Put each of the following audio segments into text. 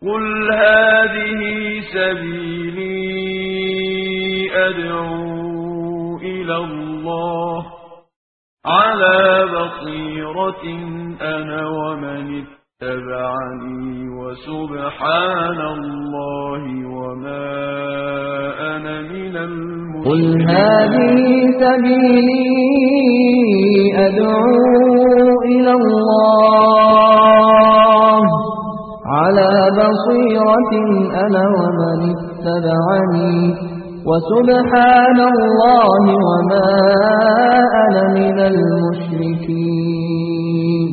قل هذه سبيلي أدعو إلى الله على بصيرة أنا ومن اتبعني وسبحان الله وما أنا من قل المشركين هذه سبيلي أدعو إلى الله على بصيرة أنا ومن اتبعني وسبحان الله وما أنا من المشركين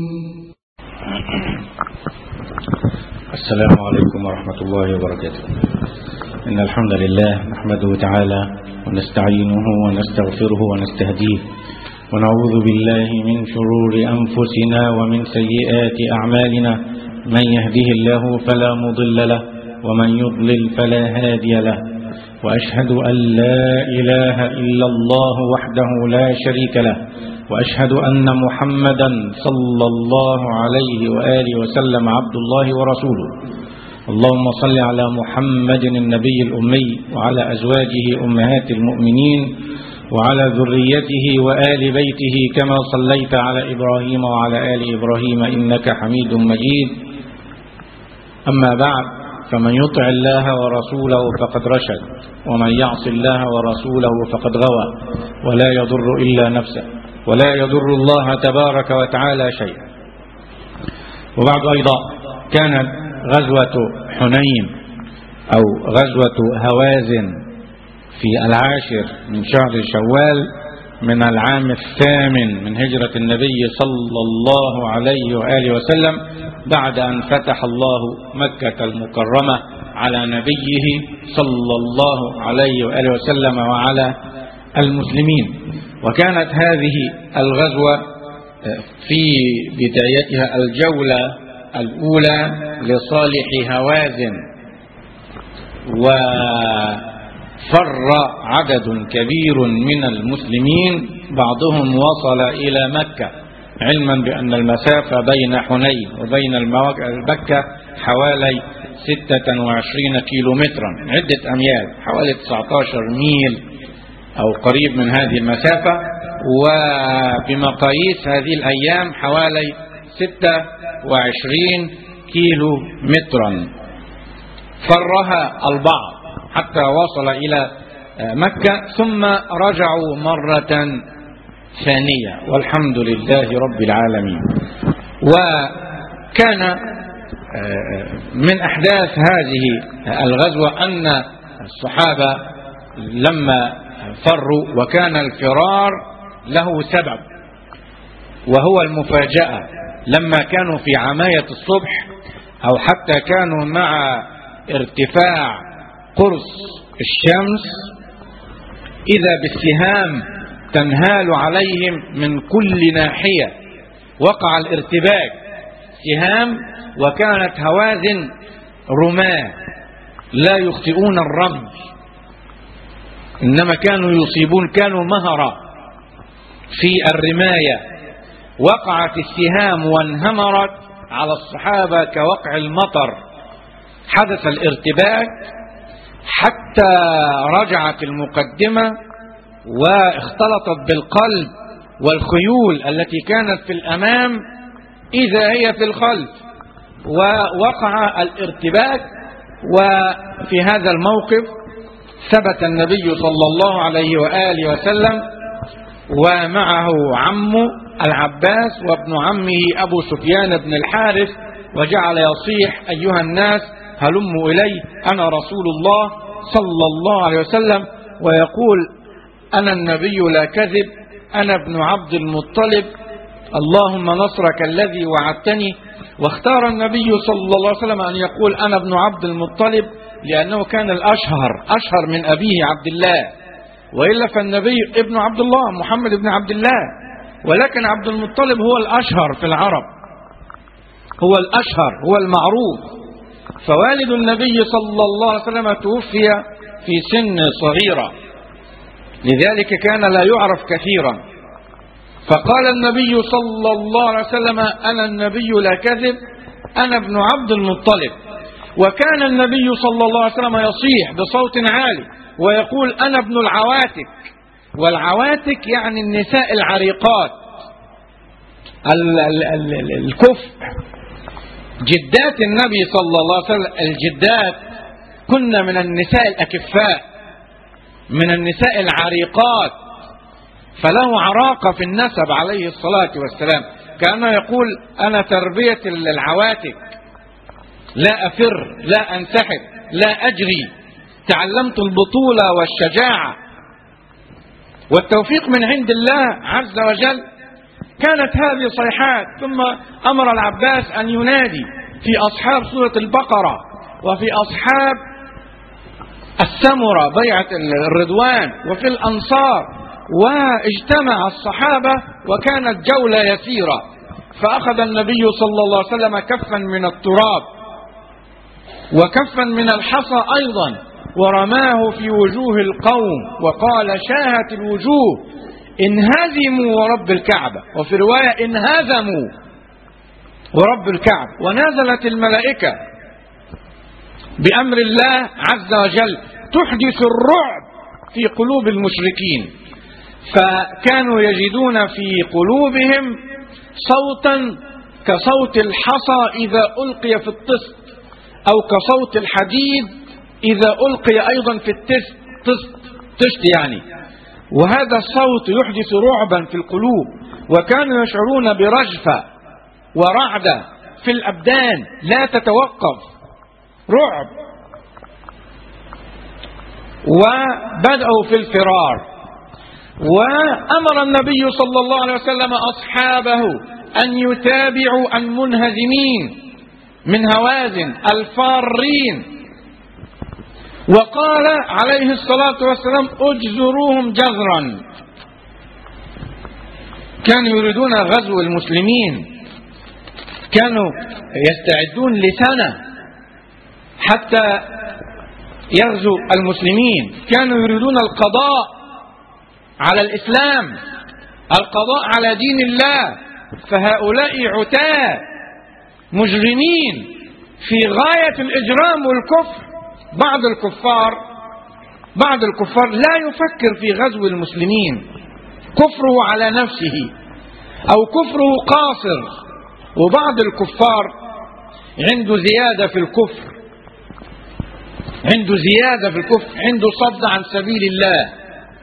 السلام عليكم ورحمة الله وبركاته إن الحمد لله نحمده تعالى ونستعينه ونستغفره ونستهديه ونعوذ بالله من شرور أنفسنا ومن سيئات أعمالنا من يهده الله فلا مضل له ومن يضلل فلا هادي له وأشهد أن لا إله إلا الله وحده لا شريك له وأشهد أن محمدا صلى الله عليه وآله وسلم عبد الله ورسوله اللهم صل على محمد النبي الأمي وعلى أزواجه أمهات المؤمنين وعلى ذريته وآل بيته كما صليت على إبراهيم وعلى آل إبراهيم إنك حميد مجيد أما بعد فمن يطع الله ورسوله فقد رشد ومن يعص الله ورسوله فقد غوى ولا يضر إلا نفسه ولا يضر الله تبارك وتعالى شيئا وبعد أيضا كانت غزوة حنين أو غزوة هوازن في العاشر من شهر شوال من العام الثامن من هجرة النبي صلى الله عليه وآله وسلم بعد أن فتح الله مكة المكرمة على نبيه صلى الله عليه وآله وسلم وعلى المسلمين وكانت هذه الغزوة في بدايتها الجولة الأولى لصالح هوازن وفر عدد كبير من المسلمين بعضهم وصل إلى مكة علما بأن المسافة بين حنين وبين مكة حوالي 26 كيلو مترا عدة أميال حوالي 19 ميل أو قريب من هذه المسافة وبمقاييس هذه الأيام حوالي 26 كيلو مترا فرها البعض حتى وصل إلى مكة ثم رجعوا مرة ثانية والحمد لله رب العالمين وكان من أحداث هذه الغزوة أن الصحابة لما فروا وكان الفرار له سبب وهو المفاجأة لما كانوا في عماية الصبح أو حتى كانوا مع ارتفاع قرص الشمس إذا بالسهام تنهال عليهم من كل ناحية وقع الارتباك سهام وكانت هوازن رماة لا يخطئون الرمي إنما كانوا يصيبون كانوا مهرة في الرماية وقعت السهام وانهمرت على الصحابة كوقع المطر حدث الارتباك حتى رجعت المقدمة واختلطت بالقلب والخيول التي كانت في الأمام إذا هي في الخلف ووقع الارتباك وفي هذا الموقف ثبت النبي صلى الله عليه وآله وسلم ومعه عمه العباس وابن عمه أبو سفيان بن الحارث وجعل يصيح أيها الناس هلموا إلي أنا رسول الله صلى الله عليه وسلم ويقول أنا النبي لا كذب أنا ابن عبد المطلب اللهم نصرك الذي وعدتني واختار النبي صلى الله عليه وسلم أن يقول أنا ابن عبد المطلب لأنه كان الأشهر أشهر من أبيه عبد الله وإلا فالنبي ابن عبد الله محمد بن عبد الله ولكن عبد المطلب هو الأشهر في العرب هو الأشهر هو المعروف فوالد النبي صلى الله عليه وسلم توفي في سن صغيرة لذلك كان لا يعرف كثيرا فقال النبي صلى الله عليه وسلم أنا النبي لا كذب أنا ابن عبد المطلب وكان النبي صلى الله عليه وسلم يصيح بصوت عالي ويقول أنا ابن العواتك والعواتك يعني النساء العريقات ال- ال- ال- ال- الكفء جدات النبي صلى الله عليه وسلم الجدات كن من النساء الأكفاء من النساء العريقات فله عراقة في النسب عليه الصلاة والسلام كأنه يقول أنا تربية العواتك لا أفر لا أنسحب لا أجري تعلمت البطولة والشجاعة والتوفيق من عند الله عز وجل كانت هذه صيحات ثم أمر العباس أن ينادي في أصحاب سورة البقرة وفي أصحاب السمرة بيعة الرضوان وفي الأنصار واجتمع الصحابة وكانت جولة يسيرة فأخذ النبي صلى الله عليه وسلم كفا من التراب وكفا من الحصى أيضا ورماه في وجوه القوم وقال شاهت الوجوه انهزموا ورب الكعبة وفي رواية انهزموا ورب الكعبة ونزلت الملائكة بأمر الله عز وجل تحدث الرعب في قلوب المشركين فكانوا يجدون في قلوبهم صوتا كصوت الحصى إذا ألقي في الطست أو كصوت الحديد إذا ألقي أيضا في التست تست تشت يعني وهذا الصوت يحدث رعبا في القلوب وكانوا يشعرون برجفة ورعدة في الأبدان لا تتوقف رعب وبدأوا في الفرار وأمر النبي صلى الله عليه وسلم أصحابه أن يتابعوا المنهزمين من هوازن الفارين وقال عليه الصلاة والسلام اجزروهم جزرا كانوا يريدون غزو المسلمين كانوا يستعدون لسنة حتى يغزو المسلمين كانوا يريدون القضاء على الإسلام القضاء على دين الله فهؤلاء عتاة مجرمين في غاية الإجرام والكفر بعض الكفار بعض الكفار لا يفكر في غزو المسلمين كفره على نفسه أو كفره قاصر وبعض الكفار عنده زيادة في الكفر عنده زيادة في الكفر عنده صد عن سبيل الله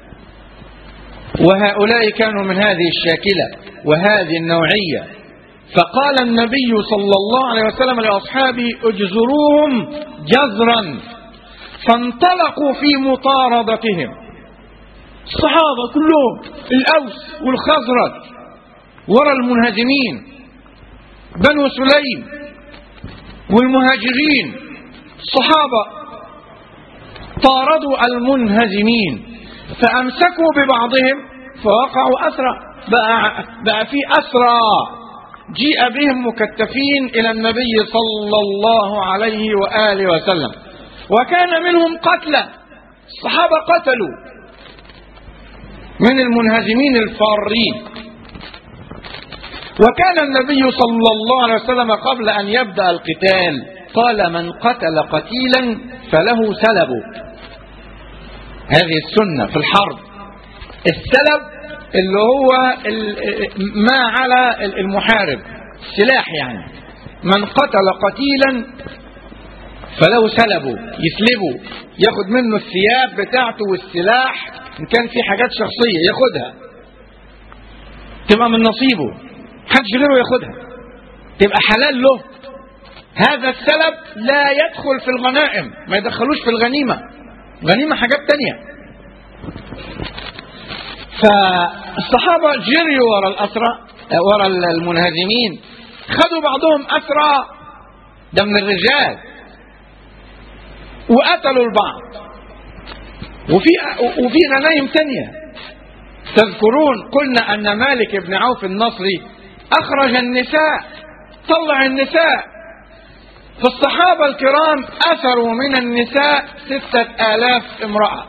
وهؤلاء كانوا من هذه الشاكلة وهذه النوعية فقال النبي صلى الله عليه وسلم لأصحابه اجزروهم جزرا فانطلقوا في مطاردتهم الصحابة كلهم الأوس والخزرج ورا المنهزمين بنو سليم والمهاجرين الصحابة طاردوا المنهزمين فأمسكوا ببعضهم فوقعوا أسرى بقى, بقى في أسرى جيء بهم مكتفين إلى النبي صلى الله عليه وآله وسلم وكان منهم قتلى الصحابة قتلوا من المنهزمين الفارين وكان النبي صلى الله عليه وسلم قبل أن يبدأ القتال قال من قتل قتيلا فله سلب هذه السنة في الحرب السلب اللي هو ما على المحارب السلاح يعني من قتل قتيلا فله سلبه يسلبه ياخد منه الثياب بتاعته والسلاح ان كان في حاجات شخصية ياخدها تبقى من نصيبه محدش غيره ياخدها تبقى حلال له هذا السلب لا يدخل في الغنائم ما يدخلوش في الغنيمة غنيمة حاجات تانية فالصحابة جريوا ورا الأسرى ورا المنهزمين خدوا بعضهم أسرى ده من الرجال وقتلوا البعض وفي وفي غنايم تانية تذكرون قلنا أن مالك بن عوف النصري أخرج النساء طلع النساء فالصحابة الكرام أثروا من النساء ستة آلاف امرأة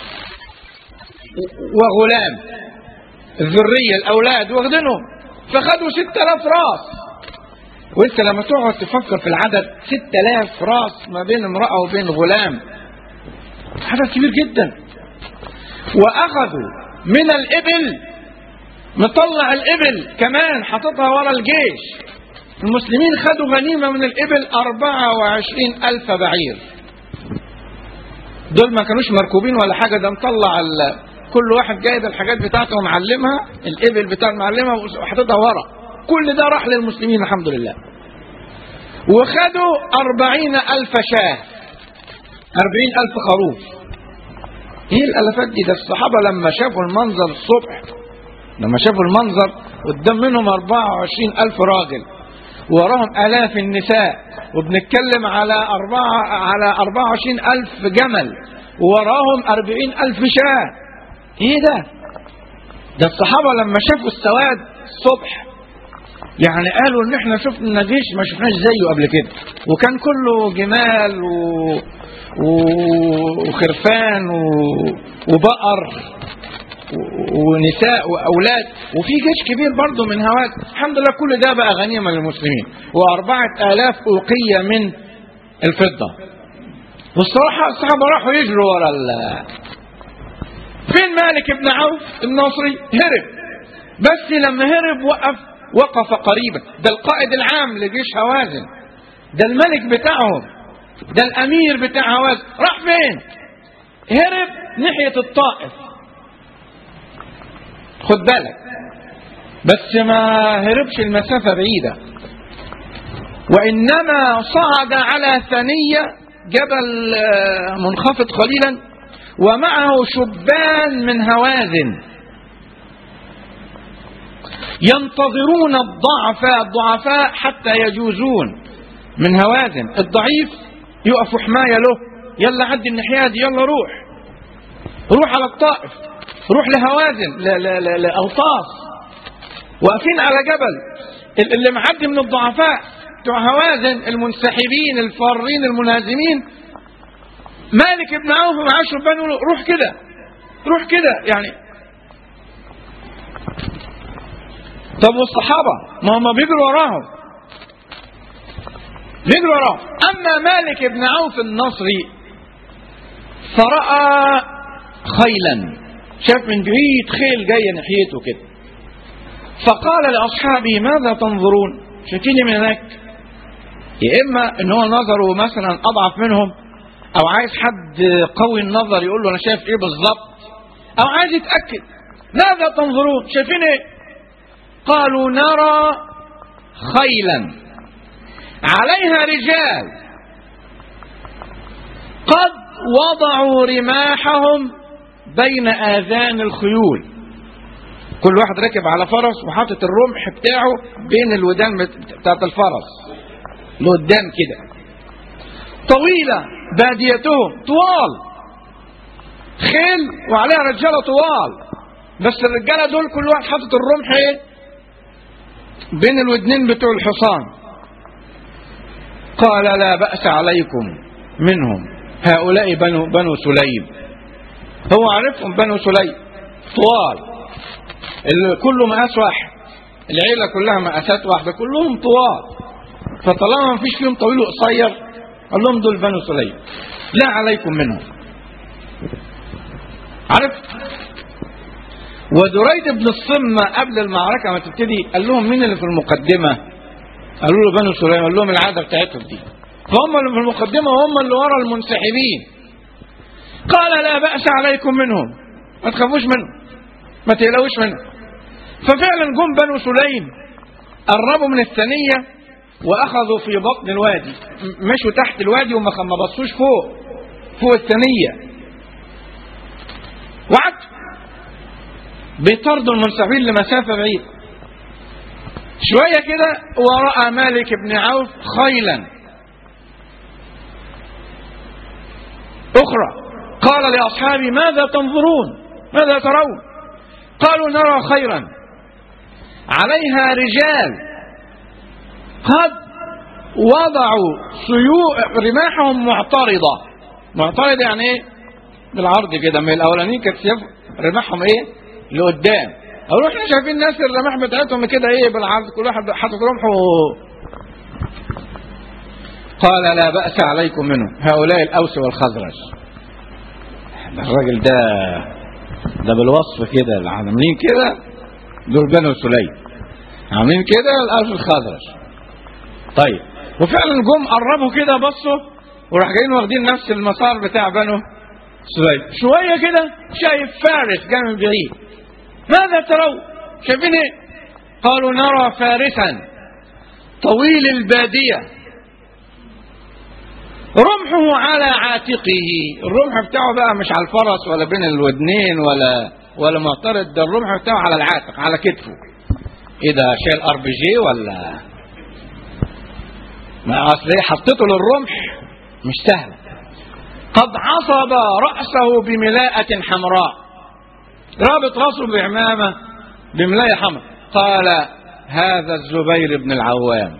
وغلام الذرية الأولاد واخدينهم فخدوا ستة آلاف راس وانت لما تقعد تفكر في العدد 6000 راس ما بين امرأة وبين غلام عدد كبير جدا واخذوا من الابل مطلع الابل كمان حاططها ورا الجيش المسلمين خدوا غنيمة من الابل 24 ألف بعير دول ما كانوش مركوبين ولا حاجة ده مطلع ال... كل واحد جايب الحاجات بتاعته ومعلمها الابل بتاع معلمها وحاططها ورا كل ده راح للمسلمين الحمد لله وخدوا أربعين ألف شاه أربعين ألف خروف ايه الالافات دي ده الصحابة لما شافوا المنظر الصبح لما شافوا المنظر قدام منهم 24 ألف راجل وراهم آلاف النساء وبنتكلم على أربعة على 24 ألف جمل وراهم 40 ألف شاة ايه ده ده الصحابة لما شافوا السواد الصبح يعني قالوا ان احنا شفنا جيش ما شفناش زيه قبل كده وكان كله جمال و... و... وخرفان و... وبقر و... ونساء واولاد وفي جيش كبير برضه من هواك الحمد لله كل ده بقى غنيمه للمسلمين واربعه الاف اوقيه من الفضه والصراحه الصحابه راحوا يجروا ورا ال... فين مالك بن عوف الناصري هرب بس لما هرب وقف وقف قريبا ده القائد العام لجيش هوازن ده الملك بتاعهم ده الامير بتاع هوازن راح فين هرب ناحية الطائف خد بالك بس ما هربش المسافة بعيدة وإنما صعد على ثنية جبل منخفض قليلا ومعه شبان من هوازن ينتظرون الضعفاء الضعفاء حتى يجوزون من هوازن الضعيف يقف حماية له يلا عدي الناحية دي يلا روح روح على الطائف روح لهوازن لأوطاس واقفين على جبل اللي معدي من الضعفاء بتوع هوازن المنسحبين الفارين المنهزمين مالك بن عوف معاه شبان يقول روح كده روح كده يعني طب والصحابة ما هم بيجروا وراهم بيجروا وراهم أما مالك بن عوف النصري فرأى خيلا شاف من بعيد خيل جاية ناحيته كده فقال لأصحابه ماذا تنظرون شايفيني من هناك يا إما إن هو نظره مثلا أضعف منهم أو عايز حد قوي النظر يقول له أنا شايف إيه بالظبط أو عايز يتأكد ماذا تنظرون شايفين إيه قالوا نرى خيلا عليها رجال قد وضعوا رماحهم بين آذان الخيول كل واحد راكب على فرس وحاطط الرمح بتاعه بين الودان بتاعت الفرس لقدام كده طويلة باديتهم طوال خيل وعليها رجالة طوال بس الرجالة دول كل واحد حاطط الرمح ايه بين الودنين بتوع الحصان قال لا بأس عليكم منهم هؤلاء بنو, بنو سليم هو عارفهم بنو سليم طوال اللي كله مقاس واحد العيلة كلها مقاسات واحدة كلهم طوال فطالما ما فيش فيهم طويل وقصير قال لهم دول بنو سليم لا عليكم منهم عرفت ودريد بن الصمة قبل المعركة ما تبتدي قال لهم مين اللي في المقدمة قالوا له بنو سليم قال لهم العادة بتاعتهم دي فهم اللي في المقدمة وهم اللي ورا المنسحبين قال لا بأس عليكم منهم ما تخافوش منهم ما تقلقوش منهم ففعلا جم بنو سليم قربوا من الثانية وأخذوا في بطن الوادي مشوا تحت الوادي وما ما بصوش فوق فوق الثانية وعدوا بيطردوا المنسحبين لمسافة بعيدة شوية كده ورأى مالك بن عوف خيلا أخرى قال لأصحابه ماذا تنظرون ماذا ترون قالوا نرى خيرا عليها رجال قد وضعوا سيوء رماحهم معترضة معترضة يعني ايه بالعرض كده من الاولانيين كانت سيف رماحهم ايه لقدام او احنا شايفين الناس الرماح بتاعتهم كده ايه بالعرض كل واحد حاطط رمحه قال لا بأس عليكم منهم هؤلاء الأوس والخزرج ده الراجل ده ده بالوصف كده عاملين كده دول بنو سليم عاملين كده الأوس والخزرج طيب وفعلا جم قربوا كده بصوا وراح جايين واخدين نفس المسار بتاع بنو سليم شوية كده شايف فارس جاي من بعيد ماذا ترون شايفين ايه قالوا نرى فارسا طويل البادية رمحه على عاتقه الرمح بتاعه بقى مش على الفرس ولا بين الودنين ولا ولا معترض ده الرمح بتاعه على العاتق على كتفه ايه ده شايل ار بي جي ولا ما اصل ايه حطيته للرمح مش سهل قد عصب رأسه بملاءة حمراء رابط راسه بعمامة بملاية حمراء قال هذا الزبير بن العوام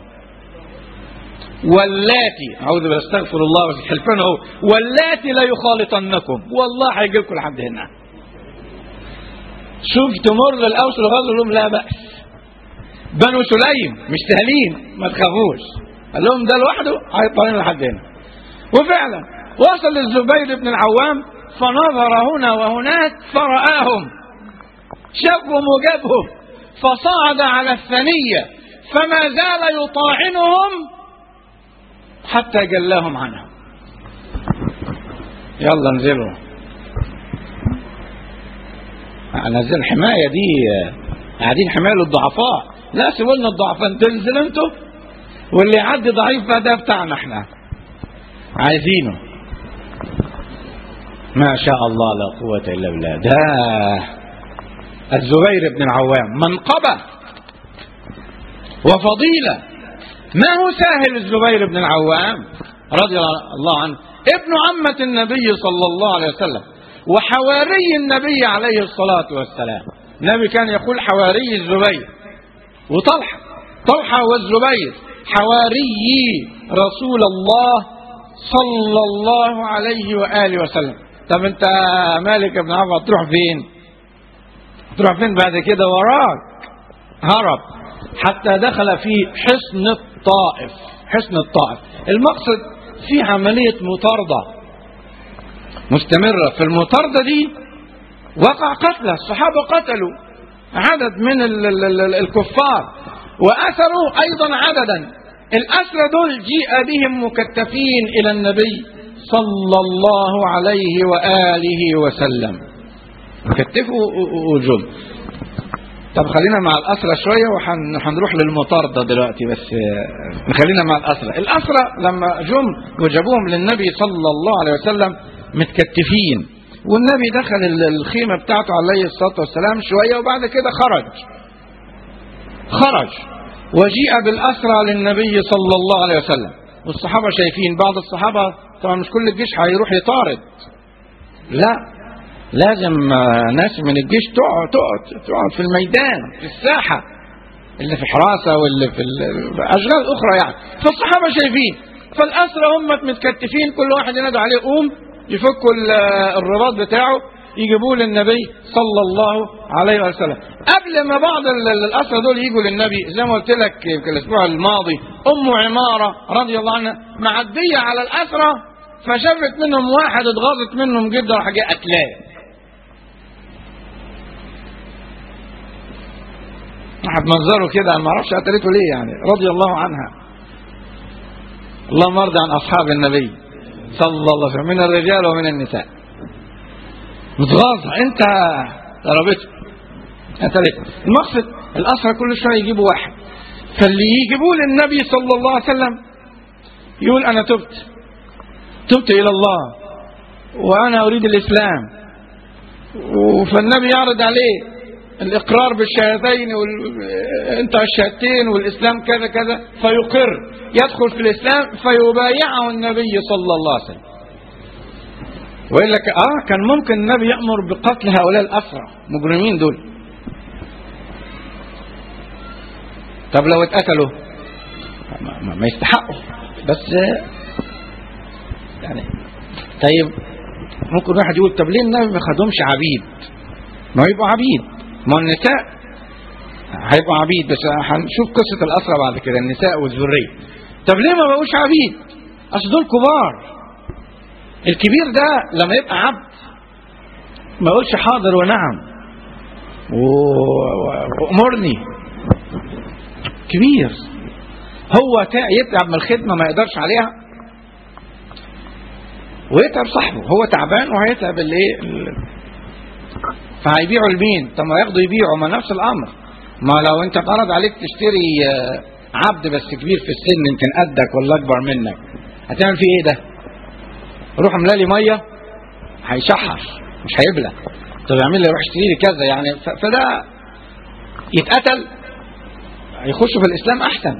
واللاتي اعوذ بالله استغفر الله بس حلفان اهو واللاتي لا يخالطنكم والله هيجي لكم لحد هنا شوف تمر الاوس والغزو لهم لا باس بنو سليم مش سهلين ما تخافوش قال لهم ده لوحده هيطلعين لحد هنا وفعلا وصل الزبير بن العوام فنظر هنا وهناك فرآهم شافهم وجابهم فصعد على الثنية فما زال يطاعنهم حتى جلاهم عنها يلا انزلوا نزل الحماية دي قاعدين حماية للضعفاء لا سيبوا لنا الضعفاء تنزل انتوا واللي يعدي ضعيف بقى ده بتاعنا احنا عايزينه ما شاء الله لا قوة إلا بالله ده الزبير بن العوام منقبة وفضيلة ما هو ساهل الزبير بن العوام رضي الله عنه ابن عمة النبي صلى الله عليه وسلم وحواري النبي عليه الصلاة والسلام النبي كان يقول حواري الزبير وطلحة طلحة والزبير حواري رسول الله صلى الله عليه وآله وسلم طب انت مالك بن عوف هتروح فين تروح فين بعد كده وراك هرب حتى دخل في حصن الطائف حصن الطائف المقصد في عملية مطاردة مستمرة في المطاردة دي وقع قتلى الصحابة قتلوا عدد من ال ال ال الكفار وأثروا أيضا عددا الأسرى دول جيء بهم مكتفين إلى النبي صلى الله عليه وآله وسلم كتفوا وجل طب خلينا مع الأسرة شوية وهنروح للمطاردة دلوقتي بس نخلينا مع الأسرة الأسرة لما جم وجابوهم للنبي صلى الله عليه وسلم متكتفين والنبي دخل الخيمة بتاعته عليه الصلاة والسلام شوية وبعد كده خرج خرج وجيء بالأسرى للنبي صلى الله عليه وسلم والصحابة شايفين بعض الصحابة طبعا مش كل الجيش هيروح يطارد لا لازم ناس من الجيش تقعد تقعد تقعد في الميدان في الساحة اللي في حراسة واللي في أشغال أخرى يعني فالصحابة شايفين فالأسرى هم متكتفين كل واحد ينادوا عليه قوم يفكوا الرباط بتاعه يجيبوه للنبي صلى الله عليه وسلم قبل ما بعض الأسرى دول يجوا للنبي زي ما قلت لك في الأسبوع الماضي أم عمارة رضي الله عنها معدية على الأسرى فشافت منهم واحد اتغاظت منهم جدا راح جاي قتلاه واحد منظره كده ما اعرفش قتلته ليه يعني رضي الله عنها اللهم ارضى عن اصحاب النبي صلى الله عليه وسلم من الرجال ومن النساء متغاظة انت ضربته قتلته المقصد الاسرى كل شويه يجيبوا واحد فاللي يجيبوه للنبي صلى الله عليه وسلم يقول انا تبت تبت الى الله وانا اريد الاسلام فالنبي يعرض عليه الإقرار بالشهادتين وال... انت الشهادتين والإسلام كذا كذا فيقر يدخل في الإسلام فيبايعه النبي صلى الله عليه وسلم ويقول لك آه كان ممكن النبي يأمر بقتل هؤلاء الأسرى مجرمين دول طب لو اتقتلوا ما, ما, ما يستحقوا بس يعني طيب ممكن واحد يقول طب ليه النبي ما خدهمش عبيد ما يبقوا عبيد ما النساء هيبقوا عبيد بس هنشوف قصة الأسرى بعد كده النساء والذرية طب ليه ما بقوش عبيد اصل دول كبار الكبير ده لما يبقى عبد ما يقولش حاضر ونعم و- وامرني كبير هو تا- يتعب من الخدمه ما يقدرش عليها ويتعب صاحبه هو تعبان وهيتعب الايه ال- فهيبيعوا لمين طب ما ياخدوا يبيعوا ما نفس الامر ما لو انت اتعرض عليك تشتري آه، عبد بس كبير في السن يمكن قدك ولا اكبر منك هتعمل فيه ايه ده روح املالي ميه هيشحر مش هيبلى طب اعمل لي روح اشتري لي كذا يعني ف- فده يتقتل يخش في الاسلام احسن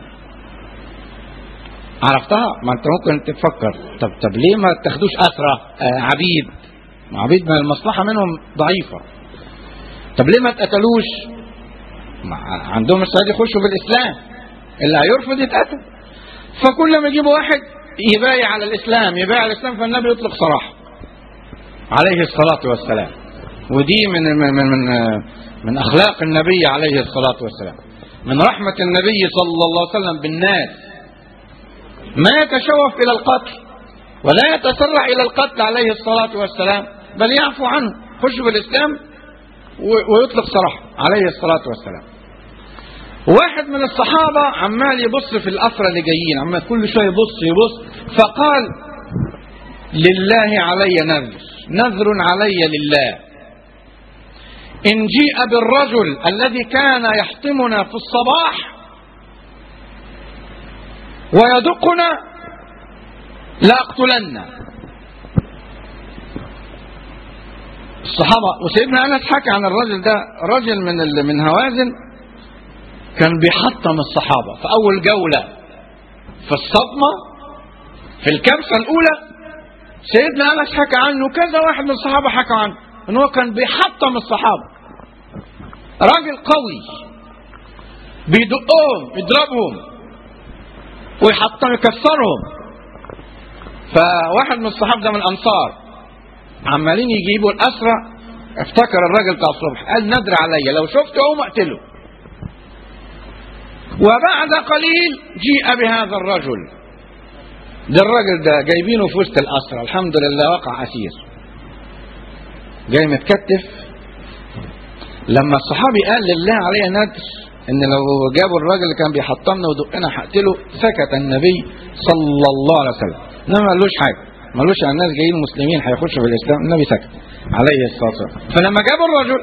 عرفتها ما انت ممكن تفكر طب طب ليه ما تاخدوش اسرى آه عبيد ما عبيد ما المصلحه منهم ضعيفه طب ليه ما اتقتلوش ما عندهم استعداد يخشوا في الاسلام اللي هيرفض يتقتل فكل ما يجيبوا واحد يبايع على الاسلام يبايع على الاسلام فالنبي يطلق سراحه عليه الصلاه والسلام ودي من من من من, من اخلاق النبي عليه الصلاه والسلام من رحمه النبي صلى الله عليه وسلم بالناس ما يتشوف الى القتل ولا يتسرع الى القتل عليه الصلاه والسلام بل يعفو عنه خش في الاسلام و- ويطلق سراحه عليه الصلاه والسلام واحد من الصحابه عمال يبص في الاسرى اللي جايين عمال كل شويه يبص يبص فقال لله علي نذر نذر علي لله ان جيء بالرجل الذي كان يحطمنا في الصباح ويدقنا لاقتلنه الصحابه وسيدنا انس حكى عن الرجل ده رجل من ال- من هوازن كان بيحطم الصحابه في اول جوله في الصدمه في الكبسه الاولى سيدنا انس حكى عنه كذا واحد من الصحابه حكى عنه ان هو كان بيحطم الصحابه راجل قوي بيدقهم يضربهم ويحطم يكسرهم فواحد من الصحابه ده من الانصار عمالين يجيبوا الاسرى افتكر الراجل بتاع الصبح قال ندر عليا لو شفته اقوم اقتله وبعد قليل جيء بهذا الرجل ده الراجل ده جايبينه في وسط الاسرى الحمد لله وقع اسير جاي متكتف لما الصحابي قال لله علي ندر ان لو جابوا الراجل اللي كان بيحطمنا ودقنا هقتله سكت النبي صلى الله عليه وسلم انما ما قالوش حاجه ما قالوش على الناس جايين مسلمين هيخشوا في الاسلام النبي سكت عليه الصلاه والسلام فلما جابوا الرجل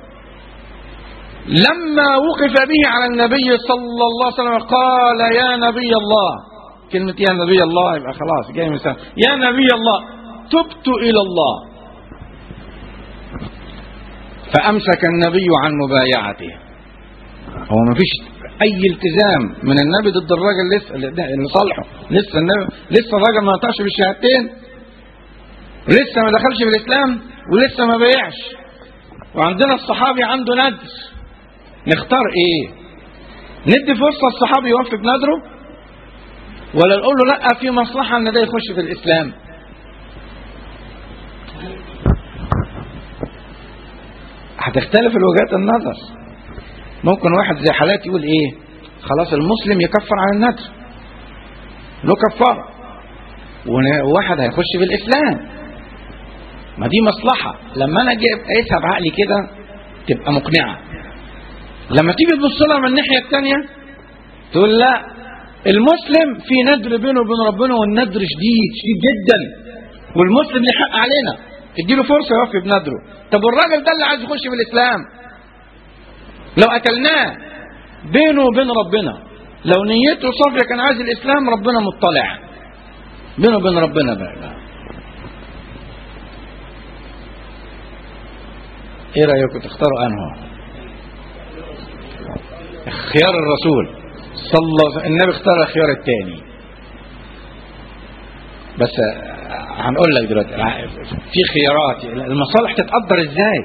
لما وقف به على النبي صلى الله عليه وسلم قال يا نبي الله كلمة يا نبي الله يبقى خلاص جاي مثال يا نبي الله تبت إلى الله فأمسك النبي عن مبايعته هو ما فيش أي التزام من النبي ضد الراجل لسه اللي صالحه لسه النبي لسه الراجل ما نطقش بالشهادتين لسه ما دخلش في الإسلام ولسه ما بيعش وعندنا الصحابي عنده ندر نختار ايه ندي فرصة الصحابي يوفي بنذره ولا نقول له لا في مصلحة ان ده يخش في الاسلام هتختلف الوجهات النظر ممكن واحد زي حالاتي يقول ايه خلاص المسلم يكفر عن النذر له كفارة وواحد هيخش في الاسلام ما دي مصلحة لما انا اجي اقيسها بعقلي كده تبقى مقنعة لما تيجي تبص لها من الناحيه الثانيه تقول لا المسلم في ندر بينه وبين ربنا والندر شديد شديد جدا والمسلم له حق علينا تديله فرصه يوفي بندره طب والراجل ده اللي عايز يخش في الاسلام لو قتلناه بينه وبين ربنا لو نيته صافيه كان عايز الاسلام ربنا مطلع بينه وبين ربنا بقى ايه رايكم تختاروا انه خيار الرسول صلى الله عليه وسلم النبي اختار الخيار الثاني بس هنقول لك دلوقتي في خيارات المصالح تتقدر ازاي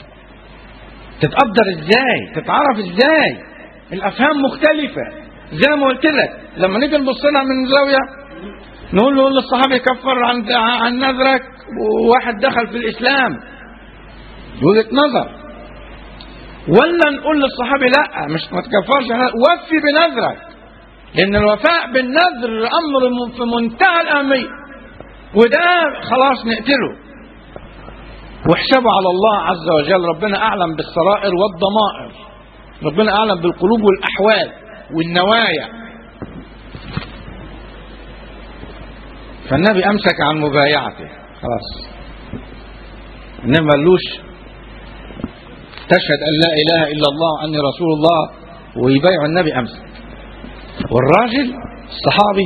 تتقدر ازاي تتعرف ازاي الافهام مختلفه زي ما قلت لك لما نيجي نبص لها من زاويه نقول له الصحابي كفر عن عن نذرك وواحد دخل في الاسلام وجهه نظر ولا نقول للصحابي لا مش ما تكفرش وفي بنذرك لأن الوفاء بالنذر أمر م- في منتهى الأهمية وده خلاص نقتله واحسبوا على الله عز وجل ربنا أعلم بالسرائر والضمائر ربنا أعلم بالقلوب والأحوال والنوايا فالنبي أمسك عن مبايعته خلاص النبي ما قالوش تشهد أن لا إله إلا الله وأني رسول الله ويبايع النبي أمسك والراجل الصحابي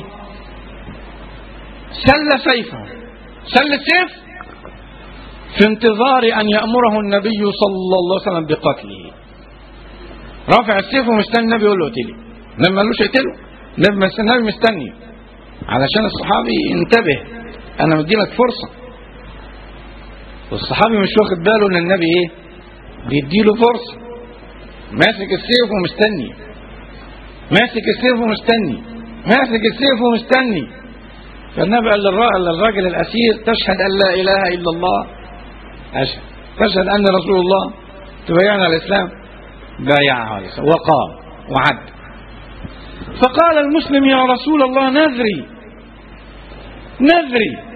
سل سيفه سل السيف في انتظار أن يأمره النبي صلى الله عليه وسلم بقتله رافع السيف ومستني النبي يقول له اقتلي النبي ما قالوش اقتله النبي مستني النبي مستني علشان الصحابي ينتبه انا مدي لك فرصه والصحابي مش واخد باله ان النبي ايه بيديله فرصه ماسك السيف ومستني ماسك السيف ومستني ماسك السيف ومستني فالنبي قال للر- للراجل الاسير تشهد ان لا اله الا الله أشهد تشهد ان رسول الله تبايعنا على الاسلام بايعه على الاسلام وقام وعد فقال المسلم يا رسول الله نذري نذري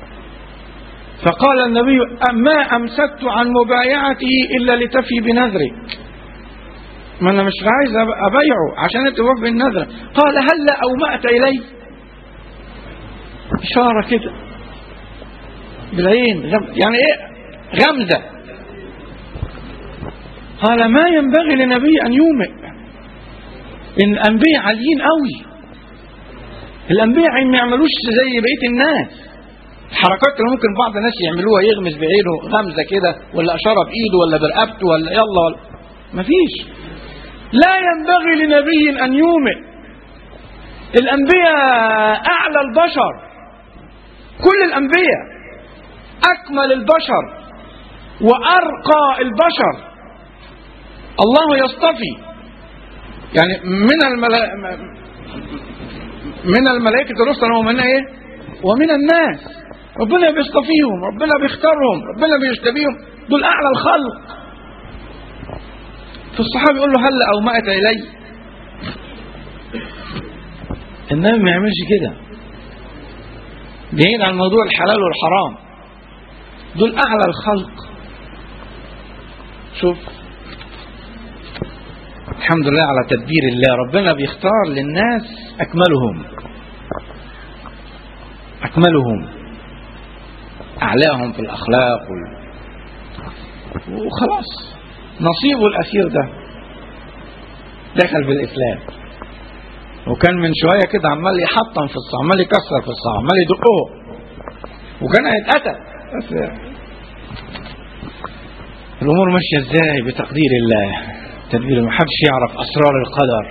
فقال النبي ما أمسكت عن مبايعته إلا لتفي بنذرك ما أنا مش عايز أب- أبايعه عشان توفي بالنذر قال هل أومأت إلي إشارة كده بالعين غم يعني إيه غمزة قال ما ينبغي لنبي أن يومئ إن الأنبياء عاليين قوي الأنبياء ما يعملوش زي بقية الناس الحركات اللي ممكن بعض الناس يعملوها يغمز بعينه غمزة كده ولا أشارة بإيده ولا برقبته ولا يلا ولا مفيش لا ينبغي لنبي أن يومئ الأنبياء أعلى البشر كل الأنبياء أكمل البشر وأرقى البشر الله يصطفي يعني من الملا... من الملائكة الرسل ومن ايه ومن الناس ربنا بيصطفيهم ربنا بيختارهم ربنا بيجتبيهم دول اعلى الخلق فالصحابي يقول له هل اومأت الي النبي ما يعملش كده بعيد عن موضوع الحلال والحرام دول اعلى الخلق شوف الحمد لله على تدبير الله ربنا بيختار للناس أكملهم أكملهم أعلاهم في الأخلاق وال... وخلاص نصيبه الأسير ده دخل في الإسلام وكان من شوية كده عمال يحطم في الصعب عمال يكسر في الصعب عمال يدقه وكان هيتقتل بس الأمور ماشية ازاي بتقدير الله تدبير ما حدش يعرف أسرار القدر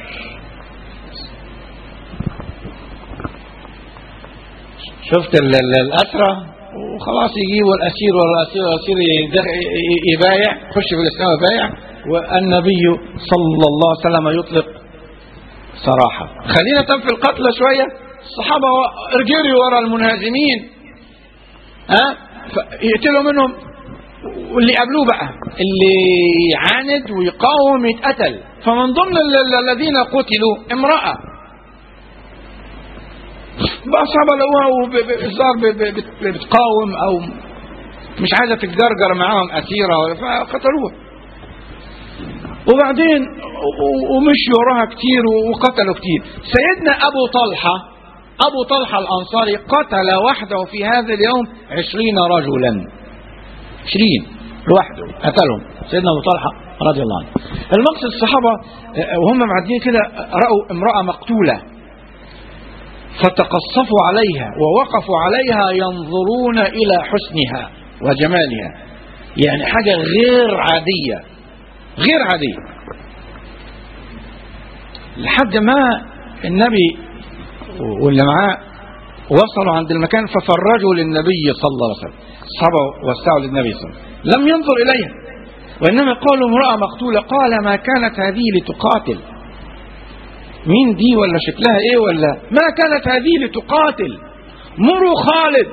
شفت ال- ال- الأسرة وخلاص يجيبوا الأسير والأسير والأسير يدخ- ي- يبايع يخش في الإسلام يبايع والنبي صلى الله عليه وسلم يطلق صراحة خلينا تنفي القتل شوية الصحابة ارجروا ورا المنهزمين ها يقتلوا منهم واللي قابلوه بقى اللي يعاند ويقاوم يتقتل فمن ضمن ال- ال- الذين قتلوا امرأة بقى صعبة لقوها وبالظاهر ب- ب- بت- بتقاوم أو مش عايزة تتجرجر معاهم أسيرة ولا- فقتلوها وبعدين و- و- ومشوا وراها كتير وقتلوا كتير سيدنا أبو طلحة أبو طلحة الأنصاري قتل وحده في هذا اليوم عشرين رجلا عشرين لوحده قتلهم سيدنا ابو طلحه رضي الله عنه المقصد الصحابه آه، وهم معديين كده راوا امراه مقتوله فتقصفوا عليها ووقفوا عليها ينظرون الى حسنها وجمالها يعني حاجه غير عاديه غير عاديه لحد ما النبي واللي معاه وصلوا عند المكان ففرجوا للنبي صلى الله عليه وسلم الصحابة وسعوا للنبي صلى الله عليه وسلم لم ينظر إليها وإنما قالوا امرأة مقتولة قال ما كانت هذه لتقاتل مين دي ولا شكلها ايه ولا ما كانت هذه لتقاتل مروا خالد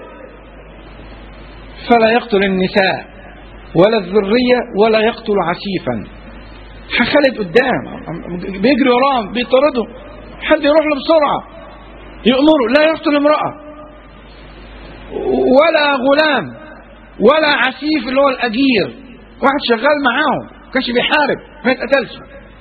فلا يقتل النساء ولا الذرية ولا يقتل عسيفا خالد قدام بيجري وراهم بيطردهم حد يروح له بسرعة يأمره لا يقتل امرأة ولا غلام ولا عسيف اللي هو الأجير واحد شغال معاهم كانش بيحارب ما يتقتلش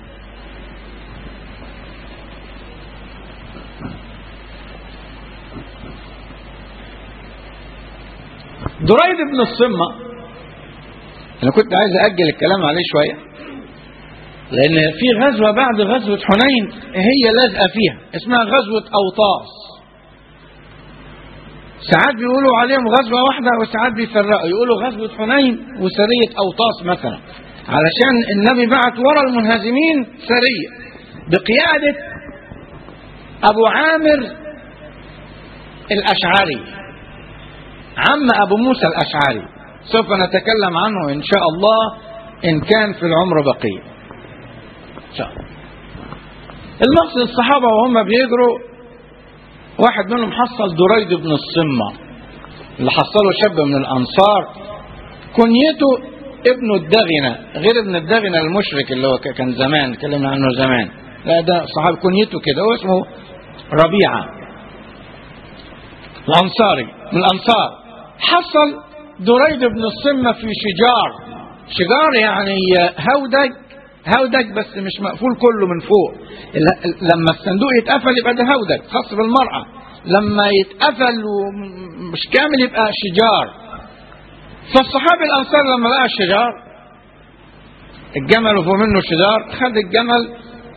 دريد بن الصمة أنا كنت عايز أجل الكلام عليه شوية لأن في غزوة بعد غزوة حنين هي لازقة فيها اسمها غزوة أوطاس ساعات بيقولوا عليهم غزوة واحدة وساعات بيفرقوا يقولوا غزوة حنين وسرية أوطاس مثلا علشان النبي بعت ورا المنهزمين سرية بقيادة أبو عامر الأشعري عم أبو موسى الأشعري سوف نتكلم عنه إن شاء الله إن كان في العمر بقية إن شاء الله المقصد الصحابة وهم بيجروا واحد منهم حصل دريد بن الصمة اللي حصله شاب من الأنصار كنيته ابن الدغنة غير ابن الدغنة المشرك اللي هو كان زمان اتكلمنا عنه زمان لا ده صحابي كنيته كده هو اسمه ربيعة الأنصاري من الأنصار حصل دريد بن الصمة في شجار شجار يعني هودج هودج بس مش مقفول كله من فوق لما الصندوق يتقفل يبقى ده هودج خاص بالمرأة لما يتقفل ومش كامل يبقى شجار فالصحابي الأنصار لما لقى الشجار الجمل وفوق منه شجار خد الجمل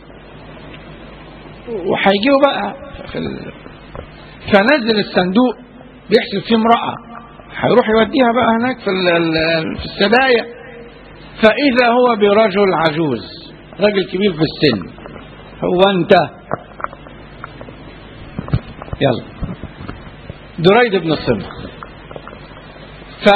وهيجيبه بقى في ال... فنزل الصندوق بيحسب فيه امرأة هيروح يوديها بقى هناك في في السبايا فإذا هو برجل عجوز راجل كبير في السن هو أنت يلا دريد بن الصمة ف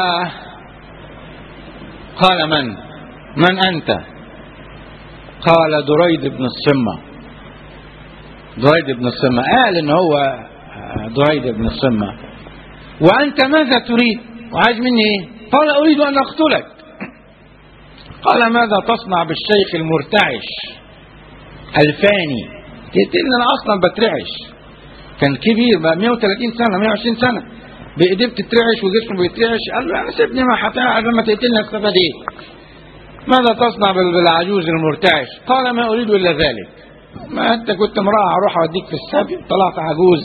قال من من أنت قال دريد بن الصمة دريد بن الصمة قال إن هو دريد بن الصمة وأنت ماذا تريد وعايز مني إيه قال أريد أن أقتلك قال ماذا تصنع بالشيخ المرتعش الفاني تقتلني أنا أصلا بترعش كان كبير بقى 130 سنة 120 سنة بإيديه بتترعش وجسمه بيترعش قال له أنا سيبني ما هتعرف لما تقتلني استفاد إيه ماذا تصنع بالعجوز المرتعش قال ما أريد إلا ذلك ما أنت كنت امرأة هروح أوديك في السبي طلعت عجوز